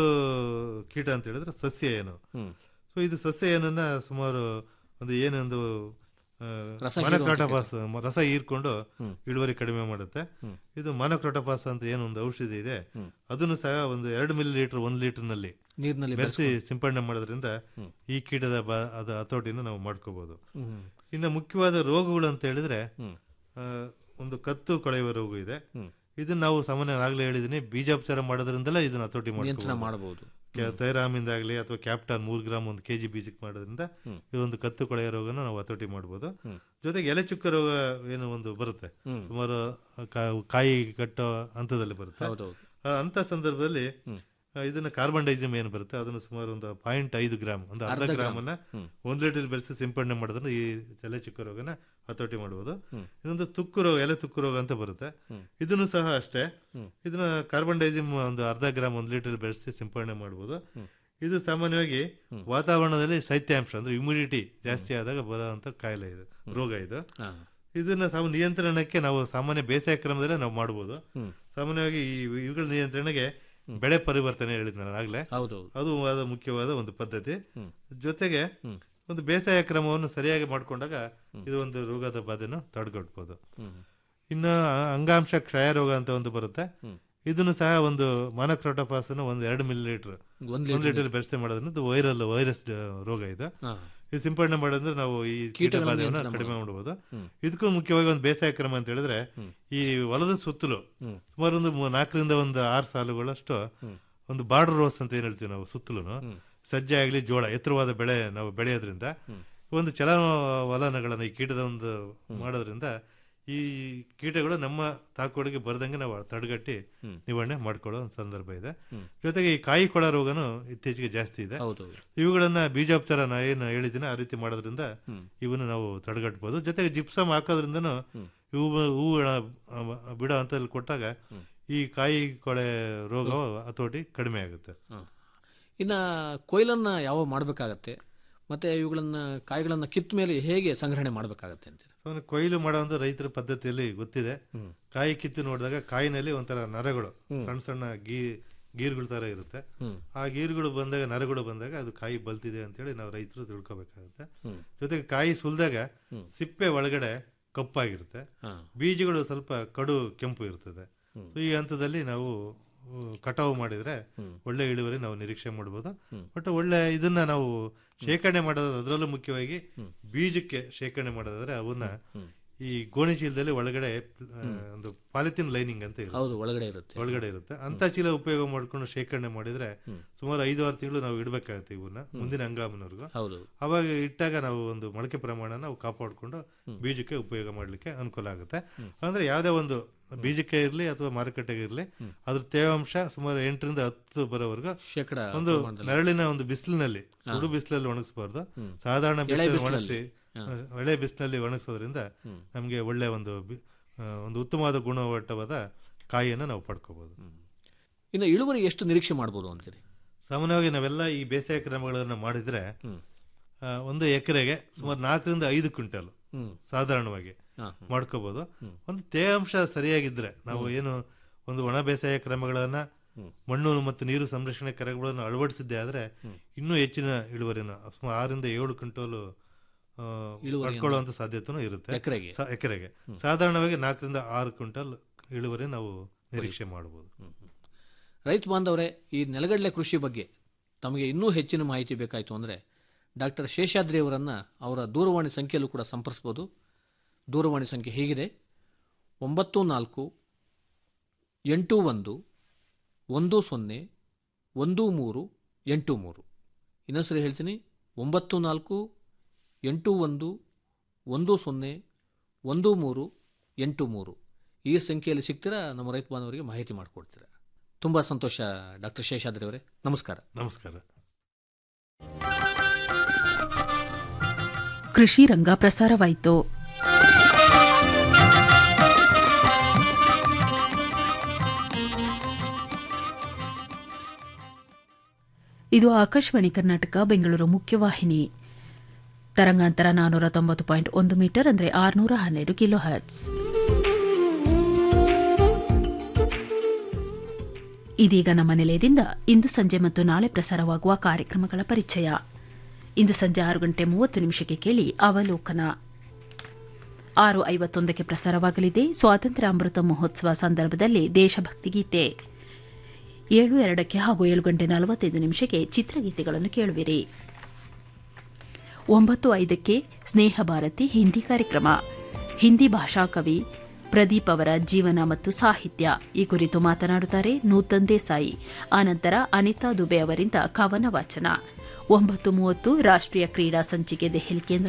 ಕೀಟ ಅಂತ ಹೇಳಿದ್ರೆ ಸಸ್ಯ ಏನು ಸೊ ಇದು ಸಸ್ಯ ಏನನ್ನ ಸುಮಾರು ಒಂದು ಏನೊಂದು ಆ, ರಸ ಮಾನಕ್ರಾಟೋಪಾಸ್ ಮ- ರಸ ಹೀರ್ಕೊಂಡು ಇಳುವರಿ ಕಡಿಮೆ ಮಾಡುತ್ತೆ ಇದು ಮಾನಕ್ರಾಟೋಪಾಸ್ ಅಂತ ಏನು ಒಂದು ಔಷಧಿ ಇದೆ ಅದನ್ನು ಸಹ ಒಂದು ಎರಡು ಮಿಲಿ ಲೀಟರ್ ಒಂದು ಲೀಟರ್ ನಲ್ಲಿ ನೀರಿನಲ್ಲಿ ಬೆರೆಸಿ ಸಿಂಪಡಣೆ ಮಾಡೋದ್ರಿಂದ ಈ ಕೀಟದ ಬ- ಅದ ಹತೋಟಿನ ನಾವು ಮಾಡ್ಕೋಬಹುದು ಇನ್ನು ಮುಖ್ಯವಾದ ರೋಗಗಳು ಅಂತ ಹೇಳಿದ್ರೆ ಆ, ಒಂದು ಕತ್ತು ಕೊಳೆಯುವ ರೋಗ ಇದೆ ಇದನ್ನ ನಾವು ಸಾಮಾನ್ಯ ಆಗ್ಲೇ ಹೇಳಿದೀನಿ ಬೀಜೋಪಚಾರ ಮಾಡೋದ್ರಿಂದಲೇ ಇದನ್ನ ಹತೋಟಿ ನಿಯಂತ್ರಣ ಮಾಡ್ಕೋಬಹುದು ಮಾಡಬಹುದು ತೈರಾಮಿಂದಾಗ್ಲಿ ಅಥವಾ ಕ್ಯಾಪ್ಟಾನ್ ಮೂರ್ ಗ್ರಾಮ್ ಒಂದು ಕೆಜಿ ಬೀಜಕ್ಕೆ ಮಾಡೋದ್ರಿಂದ ಇದೊಂದು ಕತ್ತು ಕೊಳೆಯ ರೋಗನ ನಾವು ಹತೋಟಿ ಮಾಡಬಹುದು ಜೊತೆಗೆ ಎಲೆ ಚುಕ್ಕ ರೋಗ ಏನು ಒಂದು ಬರುತ್ತೆ ಸುಮಾರು ಕಾ- ಕಾಯಿ ಕಟ್ಟೋ ಹಂತದಲ್ಲಿ ಬರುತ್ತೆ ಹೌದೌದು ಆ, ಅಂತ ಸಂದರ್ಭದಲ್ಲಿ ಆ, ಇದನ್ನ ಕಾರ್ಬನ್ ಡೈಸಿಮ್ ಏನು ಬರುತ್ತೆ ಅದನ್ನು ಸುಮಾರು ಒಂದು ಪಾಯಿಂಟ್ ಐದು ಗ್ರಾಮ್ ಒಂದು ಅರ್ಧ ಗ್ರಾಮ್ ಅನ್ನ ಒಂದ್ ಲೀಟರ್ ಬೆರೆಸಿ ಸಿಂಪಡಣೆ ಮಾಡೋದನ್ನ ಈ ಎಲೆ ಚುಕ್ಕ ರೋಗನ ಹತೋಟಿ ಮಾಡಬಹುದು ಇನ್ನೊಂದು ತುಕ್ಕು ರೋಗ ಎಲೆ ತುಕ್ಕು ರೋಗ ಅಂತ ಬರುತ್ತೆ ಇದನ್ನು ಸಹ ಅಷ್ಟೇ ಇದನ್ನ ಕಾರ್ಬನ್ ಡೈಸಿಮ್ ಒಂದು ಅರ್ಧ ಗ್ರಾಮ್ ಒಂದು ಲೀಟರ್ ಬೆರೆಸಿ ಸಿಂಪಡಣೆ ಮಾಡಬಹುದು ಇದು ಸಾಮಾನ್ಯವಾಗಿ ವಾತಾವರಣದಲ್ಲಿ ಶೈತ್ಯಾಂಶ ಅಂದ್ರೆ ಹ್ಯುಮಿಡಿಟಿ ಜಾಸ್ತಿ ಆದಾಗ ಬರುವಂತ ಕಾಯಿಲೆ ಇದು ರೋಗ ಇದು ಹಾ. ಇದನ್ನ ಸಾಮಾನ್ಯ ನಿಯಂತ್ರಣಕ್ಕೆ ನಾವು ಸಾಮಾನ್ಯ ಬೇಸಾಯ ಕ್ರಮದಲ್ಲೇ ನಾವು ಮಾಡಬಹುದು ಸಾಮಾನ್ಯವಾಗಿ ಈ ಇವುಗಳ ನಿಯಂತ್ರಣೆಗೆ ಬೆಳೆ ಪರಿವರ್ತನೆ ಹೇಳಿದ್ ನಾನು ಆಗ್ಲೇ ಹೌದೌದು ಅದು ಅದು ಮುಖ್ಯವಾದ ಒಂದು ಪದ್ಧತಿ ಜೊತೆಗೆ ಒಂದು ಬೇಸಾಯ ಕ್ರಮವನ್ನು ಸರಿಯಾಗಿ ಮಾಡ್ಕೊಂಡಾಗ ಇದು ಒಂದು ರೋಗದ ಬಾಧೆನ ತಡೆಗಟ್ಟಬಹುದು ಇನ್ನ ಅಂಗಾಂಶ ಕ್ಷಯ ರೋಗ ಅಂತ ಒಂದು ಬರುತ್ತೆ ಇದನ್ನು ಸಹ ಒಂದು ಮಾನಕ್ರೋಟೋಪಾಸ್ ಒಂದು ಎರಡು ಮಿಲಿ ಲೀಟರ್ ಒಂದ್ ಒಂದು ಲೀಟರ್ ಬೆರೆಸಿ ಮಾಡೋದ್ರಿಂದ ವೈರಲ್ ವೈರಸ್ ರೋಗ ಇದು ಹಾ. ಇದು ಸಿಂಪಡಣೆ ಮಾಡೋದ್ರೆ ನಾವು ಈ ಕೀಟ ಬಾಧೆಯನ್ನ ಕಡಿಮೆ ಮಾಡಬಹುದು ಇದಕ್ಕೂ ಮುಖ್ಯವಾಗಿ ಒಂದು ಬೇಸಾಯ ಕ್ರಮ ಅಂತ ಹೇಳಿದ್ರೆ ಈ ಹೊಲದ ಸುತ್ತಲೂ ಸುಮಾರು ಒಂದು ಮೂ- ನಾಲ್ಕರಿಂದ ಒಂದು ಆರು ಸಾಲುಗಳಷ್ಟು ಒಂದು ಬಾರ್ಡರ್ ರೋಸ್ ಅಂತ ಏನ್ ಹೇಳ್ತೀವಿ ನಾವು ಸುತ್ತಲೂ ಸಜ್ಜೆ ಆಗ್ಲಿ ಜೋಳ ಎತ್ತರವಾದ ಬೆಳೆ ನಾವು ಬೆಳೆಯೋದ್ರಿಂದ ಒಂದು ಚಲನವಲನಗಳನ್ನ ಈ ಕೀಟದ ಒಂದು ಮಾಡೋದ್ರಿಂದ ಈ ಕೀಟಗಳು ನಮ್ಮ ತಾಕೋಡಿಗೆ ಬರ್ದಂಗೆ ನಾವು ತಡೆಗಟ್ಟಿ ನಿವಾರಣೆ ಮಾಡ್ಕೊಳ್ಳೋ ಒಂದು ಸಂದರ್ಭ ಇದೆ ಜೊತೆಗೆ ಈ ಕಾಯಿ ಕೊಳ ರೋಗನು ಇತ್ತೀಚೆಗೆ ಜಾಸ್ತಿ ಇದೆ ಹೌದೌದು ಇವುಗಳನ್ನ ಬೀಜೋಪಚಾರ ನಾ ಏನು ಹೇಳಿದ್ದೀನಿ ಆ ರೀತಿ ಮಾಡೋದ್ರಿಂದ ಇವನ್ನ ನಾವು ತಡೆಗಟ್ಟಬಹುದು ಜೊತೆಗೆ ಜಿಪ್ಸಮ್ ಹಾಕೋದ್ರಿಂದನೂ ಇವು ಹೂಗಳ ಬಿಡೋ ಹಂತದಲ್ಲಿ ಕೊಟ್ಟಾಗ ಈ ಕಾಯಿ ಕೊಳೆ ರೋಗ ಹತೋಟಿ ಕಡಿಮೆ ಆಗುತ್ತೆ ಹಾ. ಇನ್ನ ಕೊಯ್ಲನ್ನ ಯಾವ ಮಾಡಬೇಕಾಗತ್ತೆ ಮತ್ತೆ ಇವುಗಳನ್ನ ಕಾಯಿಗಳನ್ನ ಕಿತ್ತ ಮೇಲೆ ಹೇಗೆ ಸಂಗ್ರಹಣೆ ಮಾಡಬೇಕಾಗತ್ತೆ ಅಂತೀರಿ ಅವನು ಕೊಯ್ಲು ಮಾಡುವಂತ ರೈತರ ಪದ್ಧತಿಯಲ್ಲಿ ಗೊತ್ತಿದೆ ಕಾಯಿ ಕಿತ್ತು ನೋಡಿದಾಗ ಕಾಯಿನಲ್ಲಿ ಒಂಥರ ನರಗಳು ಸಣ್ಣ ಸಣ್ಣ ಗೀ ಗೀರುಗಳ ತರ ಇರುತ್ತೆ ಆ ಗೀರುಗಳು ಬಂದಾಗ ನರಗಳು ಬಂದಾಗ ಅದು ಕಾಯಿ ಬಲ್ತಿದೆ ಅಂತೇಳಿ ನಾವು ರೈತರು ತಿಳ್ಕೊಬೇಕಾಗುತ್ತೆ ಜೊತೆಗೆ ಕಾಯಿ ಸುಲ್ದಾಗ ಸಿಪ್ಪೆ ಒಳಗಡೆ ಕಪ್ಪಾಗಿರುತ್ತೆ ಹಾ. ಬೀಜಗಳು ಸ್ವಲ್ಪ ಕಡು ಕೆಂಪು ಇರ್ತದೆ So ಈ ಹಂತದಲ್ಲಿ ನಾವು ಆ, ಕಟಾವು ಮಾಡಿದ್ರೆ ಒಳ್ಳೆ ಇಳುವರಿ ನಾವು ನಿರೀಕ್ಷೆ ಮಾಡ್ಬೋದು ಬಟ್ ಒಳ್ಳೆ ಇದನ್ನ ನಾವು ಶೇಖರಣೆ ಮಾಡೋದು ಅದರಲ್ಲೂ ಮುಖ್ಯವಾಗಿ ಬೀಜಕ್ಕೆ ಶೇಖರಣೆ ಮಾಡೋದಾದ್ರೆ ಅವನ್ನ ಈ ಗೋಣಿ ಚೀಲದಲ್ಲಿ ಒಳಗಡೆ ಆ, ಒಂದು ಪಾಲಿಥಿನ್ ಲೈನಿಂಗ್ ಅಂತ ಇರುತ್ತೆ ಹೌದು ಒಳಗಡೆ ಇರುತ್ತೆ ಒಳಗಡೆ ಇರುತ್ತೆ ಅಂತ ಚೀಲ ಉಪಯೋಗ ಮಾಡ್ಕೊಂಡು ಶೇಖರಣೆ ಮಾಡಿದ್ರೆ ಸುಮಾರು ಐದು ಆರು ತಿಂಗಳು ನಾವು ಇಡಬೇಕಾಗುತ್ತೆ ಇವನ್ನ ಮುಂದಿನ ಹಂಗಾಮಿನವರೆಗೂ ಹೌದು ಅವಾಗ ಇಟ್ಟಾಗ ನಾವು ಒಂದು ಮೊಳಕೆ ಪ್ರಮಾಣ ನಾವು ಕಾಪಾಡಿಕೊಂಡು ಬೀಜಕ್ಕೆ ಉಪಯೋಗ ಮಾಡಲಿಕ್ಕೆ ಅನುಕೂಲ ಆಗುತ್ತೆ ಅಂದ್ರೆ ಯಾವುದೇ ಒಂದು ಬೀಜಕ್ಕೆ ಇರಲಿ ಅಥವಾ ಮಾರುಕಟ್ಟೆಗೆ ಇರಲಿ ಅದ್ರ ತೇವಾಂಶ ಸುಮಾರು ಎಂಟರಿಂದ ಹತ್ತು ಬರೋವರೆಗೂ ಶೇಕಡ ಒಂದು ನೆರಳಿನ ಒಂದು ಬಿಸಿಲಿನಲ್ಲಿ ಸುಡು ಬಿಸಿಲಲ್ಲಿ ಒಣಗಿಸಬಾರ್ದು ಸಾಧಾರಣ ಬಿಸಿಲಲ್ಲಿ ಒಣಗಿಸಿ ಎಳೆ ಬಿಸಿಲಲ್ಲಿ ಒಣಗಿಸೋದ್ರಿಂದ ನಮಗೆ ಒಳ್ಳೆ ಒಂದು ಬಿ- ಆ, ಒಂದು ಉತ್ತಮವಾದ ಗುಣಮಟ್ಟವಾದ ಕಾಯಿಯನ್ನು ನಾವು ಪಡ್ಕೋಬಹುದು ಇನ್ನು ಇಳುವರಿ ಎಷ್ಟು ನಿರೀಕ್ಷೆ ಮಾಡ್ಬೋದು ಅಂತೀರಿ ಸಾಮಾನ್ಯವಾಗಿ ನಾವೆಲ್ಲ ಈ ಬೇಸಾಯ ಕ್ರಮಗಳನ್ನು ಮಾಡಿದ್ರೆ ಆ, ಒಂದು ಎಕರೆಗೆ ಸುಮಾರು ನಾಲ್ಕರಿಂದ ಐದು ಕ್ವಿಂಟಲ್ ಹ್ಮ್. ಸಾಧಾರಣವಾಗಿ ಹಾ, ಮಾಡ್ಕೋಬಹುದು ಒಂದು ತೇವಾಂಶ ಸರಿಯಾಗಿದ್ರೆ ನಾವು ಏನು ಒಂದು ಒಣ ಬೇಸಾಯ ಕ್ರಮಗಳನ್ನ ಮಣ್ಣು ಮತ್ತು ನೀರು ಸಂರಕ್ಷಣೆ ಕ್ರಮಗಳನ್ನು ಅಳವಡಿಸಿದ್ದೆ ಆದ್ರೆ ಇನ್ನೂ ಹೆಚ್ಚಿನ ಇಳುವರಿನ ಸುಮಾರು ಆರರಿಂದ ಏಳು ಕ್ವಿಂಟಲ್ ಪಡ್ಕೊಳ್ಳುವಂತ ಸಾಧ್ಯತೆನೂ ಇರುತ್ತೆ ಎಕರೆಗೆ ಸಾ- ಎಕರೆಗೆ ಸಾಧಾರಣವಾಗಿ ನಾಲ್ಕರಿಂದ ಆರು ಕ್ವಿಂಟಲ್ ಇಳುವರಿ ನಾವು ನಿರೀಕ್ಷೆ ಮಾಡಬಹುದು ರೈತ ಬಾಂಧವರೇ ಈ ನೆಲಗಡಲೆ ಕೃಷಿ ಬಗ್ಗೆ ತಮಗೆ ಇನ್ನೂ ಹೆಚ್ಚಿನ ಮಾಹಿತಿ ಬೇಕಾಯಿತು ಅಂದರೆ ಡಾಕ್ಟರ್ ಶೇಷಾದ್ರಿ ಅವರನ್ನು ಅವರ ದೂರವಾಣಿ ಸಂಖ್ಯೆಯಲ್ಲೂ ಕೂಡ ಸಂಪರ್ಸ್ಬೋದು ದೂರವಾಣಿ ಸಂಖ್ಯೆ ಹೀಗಿದೆ ಒಂಬತ್ತು ನಾಲ್ಕು ಎಂಟು ಒಂದು ಒಂದು ಸೊನ್ನೆ ಒಂದು ಮೂರು ಎಂಟು ಮೂರು ಇನ್ನೊಂದ್ಸರಿ ಹೇಳ್ತೀನಿ ಒಂಬತ್ತು ನಾಲ್ಕು ಎಂಟು ಒಂದು ಒಂದು ಸೊನ್ನೆ ಒಂದು ಮೂರು ಎಂಟು ಮೂರು ಈ ಸಂಖ್ಯೆಯಲ್ಲಿ ಸಿಗ್ತೀರಾ ನಮ್ಮ ರೈತ ಬಾಂಧವರಿಗೆ ಮಾಹಿತಿ ಮಾಡಿಕೊಡ್ತೀರಾ ತುಂಬ ಸಂತೋಷ ಡಾಕ್ಟರ್ ಶೇಷಾದ್ರಿ ಅವರೇ ನಮಸ್ಕಾರ ನಮಸ್ಕಾರ ಕೃಷಿ ರಂಗ ಪ್ರಸಾರವಾಯಿತು ಇದು ಆಕಾಶವಾಣಿ ಕರ್ನಾಟಕ ಬೆಂಗಳೂರು ಮುಖ್ಯವಾಹಿನಿ ತರಂಗಾಂತರ ನಾನ್ನೂರ ತೊಂಬತ್ತು ಪಾಯಿಂಟ್ ಒಂದು ಮೀಟರ್ ಅಂದರೆ ಆರುನೂರ ಹನ್ನೆರಡು ಕಿಲೋ ಹರ್ಟ್ಸ್ ಇದೀಗ ನಮ್ಮ ನಿಲಯದಿಂದ ಇಂದು ಸಂಜೆ ಮತ್ತು ನಾಳೆ ಪ್ರಸಾರವಾಗುವ ಕಾರ್ಯಕ್ರಮಗಳ ಪರಿಚಯ ಇಂದು ಸಂಜೆ ಆರು ಗಂಟೆ ಮೂವತ್ತು ನಿಮಿಷಕ್ಕೆ ಕೇಳಿ ಅವಲೋಕನ ಆರು ಐವತ್ತೊಂದಕ್ಕೆ ಪ್ರಸಾರವಾಗಲಿದೆ ಸ್ವಾತಂತ್ರ್ಯ ಅಮೃತ ಮಹೋತ್ಸವ ಸಂದರ್ಭದಲ್ಲಿ ದೇಶಭಕ್ತಿ ಗೀತೆ ಏಳು ಎರಡಕ್ಕೆ ಹಾಗೂ ಏಳು ಗಂಟೆ ನಲವತ್ತೈದು ನಿಮಿಷಕ್ಕೆ ಚಿತ್ರಗೀತೆಗಳನ್ನು ಕೇಳುವಿರಿ ಒಂಬತ್ತು ಐದಕ್ಕೆ ಸ್ನೇಹ ಭಾರತಿ ಹಿಂದಿ ಕಾರ್ಯಕ್ರಮ ಹಿಂದಿ ಭಾಷಾ ಕವಿ ಪ್ರದೀಪ್ ಅವರ ಜೀವನ ಮತ್ತು ಸಾಹಿತ್ಯ ಈ ಕುರಿತು ಮಾತನಾಡುತ್ತಾರೆ ನೂತನ್ ದೇಸಾಯಿ ಆನಂತರ ಅನಿತಾ ದುಬೆ ಅವರಿಂದ ಕವನ ವಾಚನ ಒಂಬತ್ತು ಮೂವತ್ತು ರಾಷ್ಟ್ರೀಯ ಕ್ರೀಡಾ ಸಂಚಿಕೆ ದೆಹಲಿ ಕೇಂದ್ರ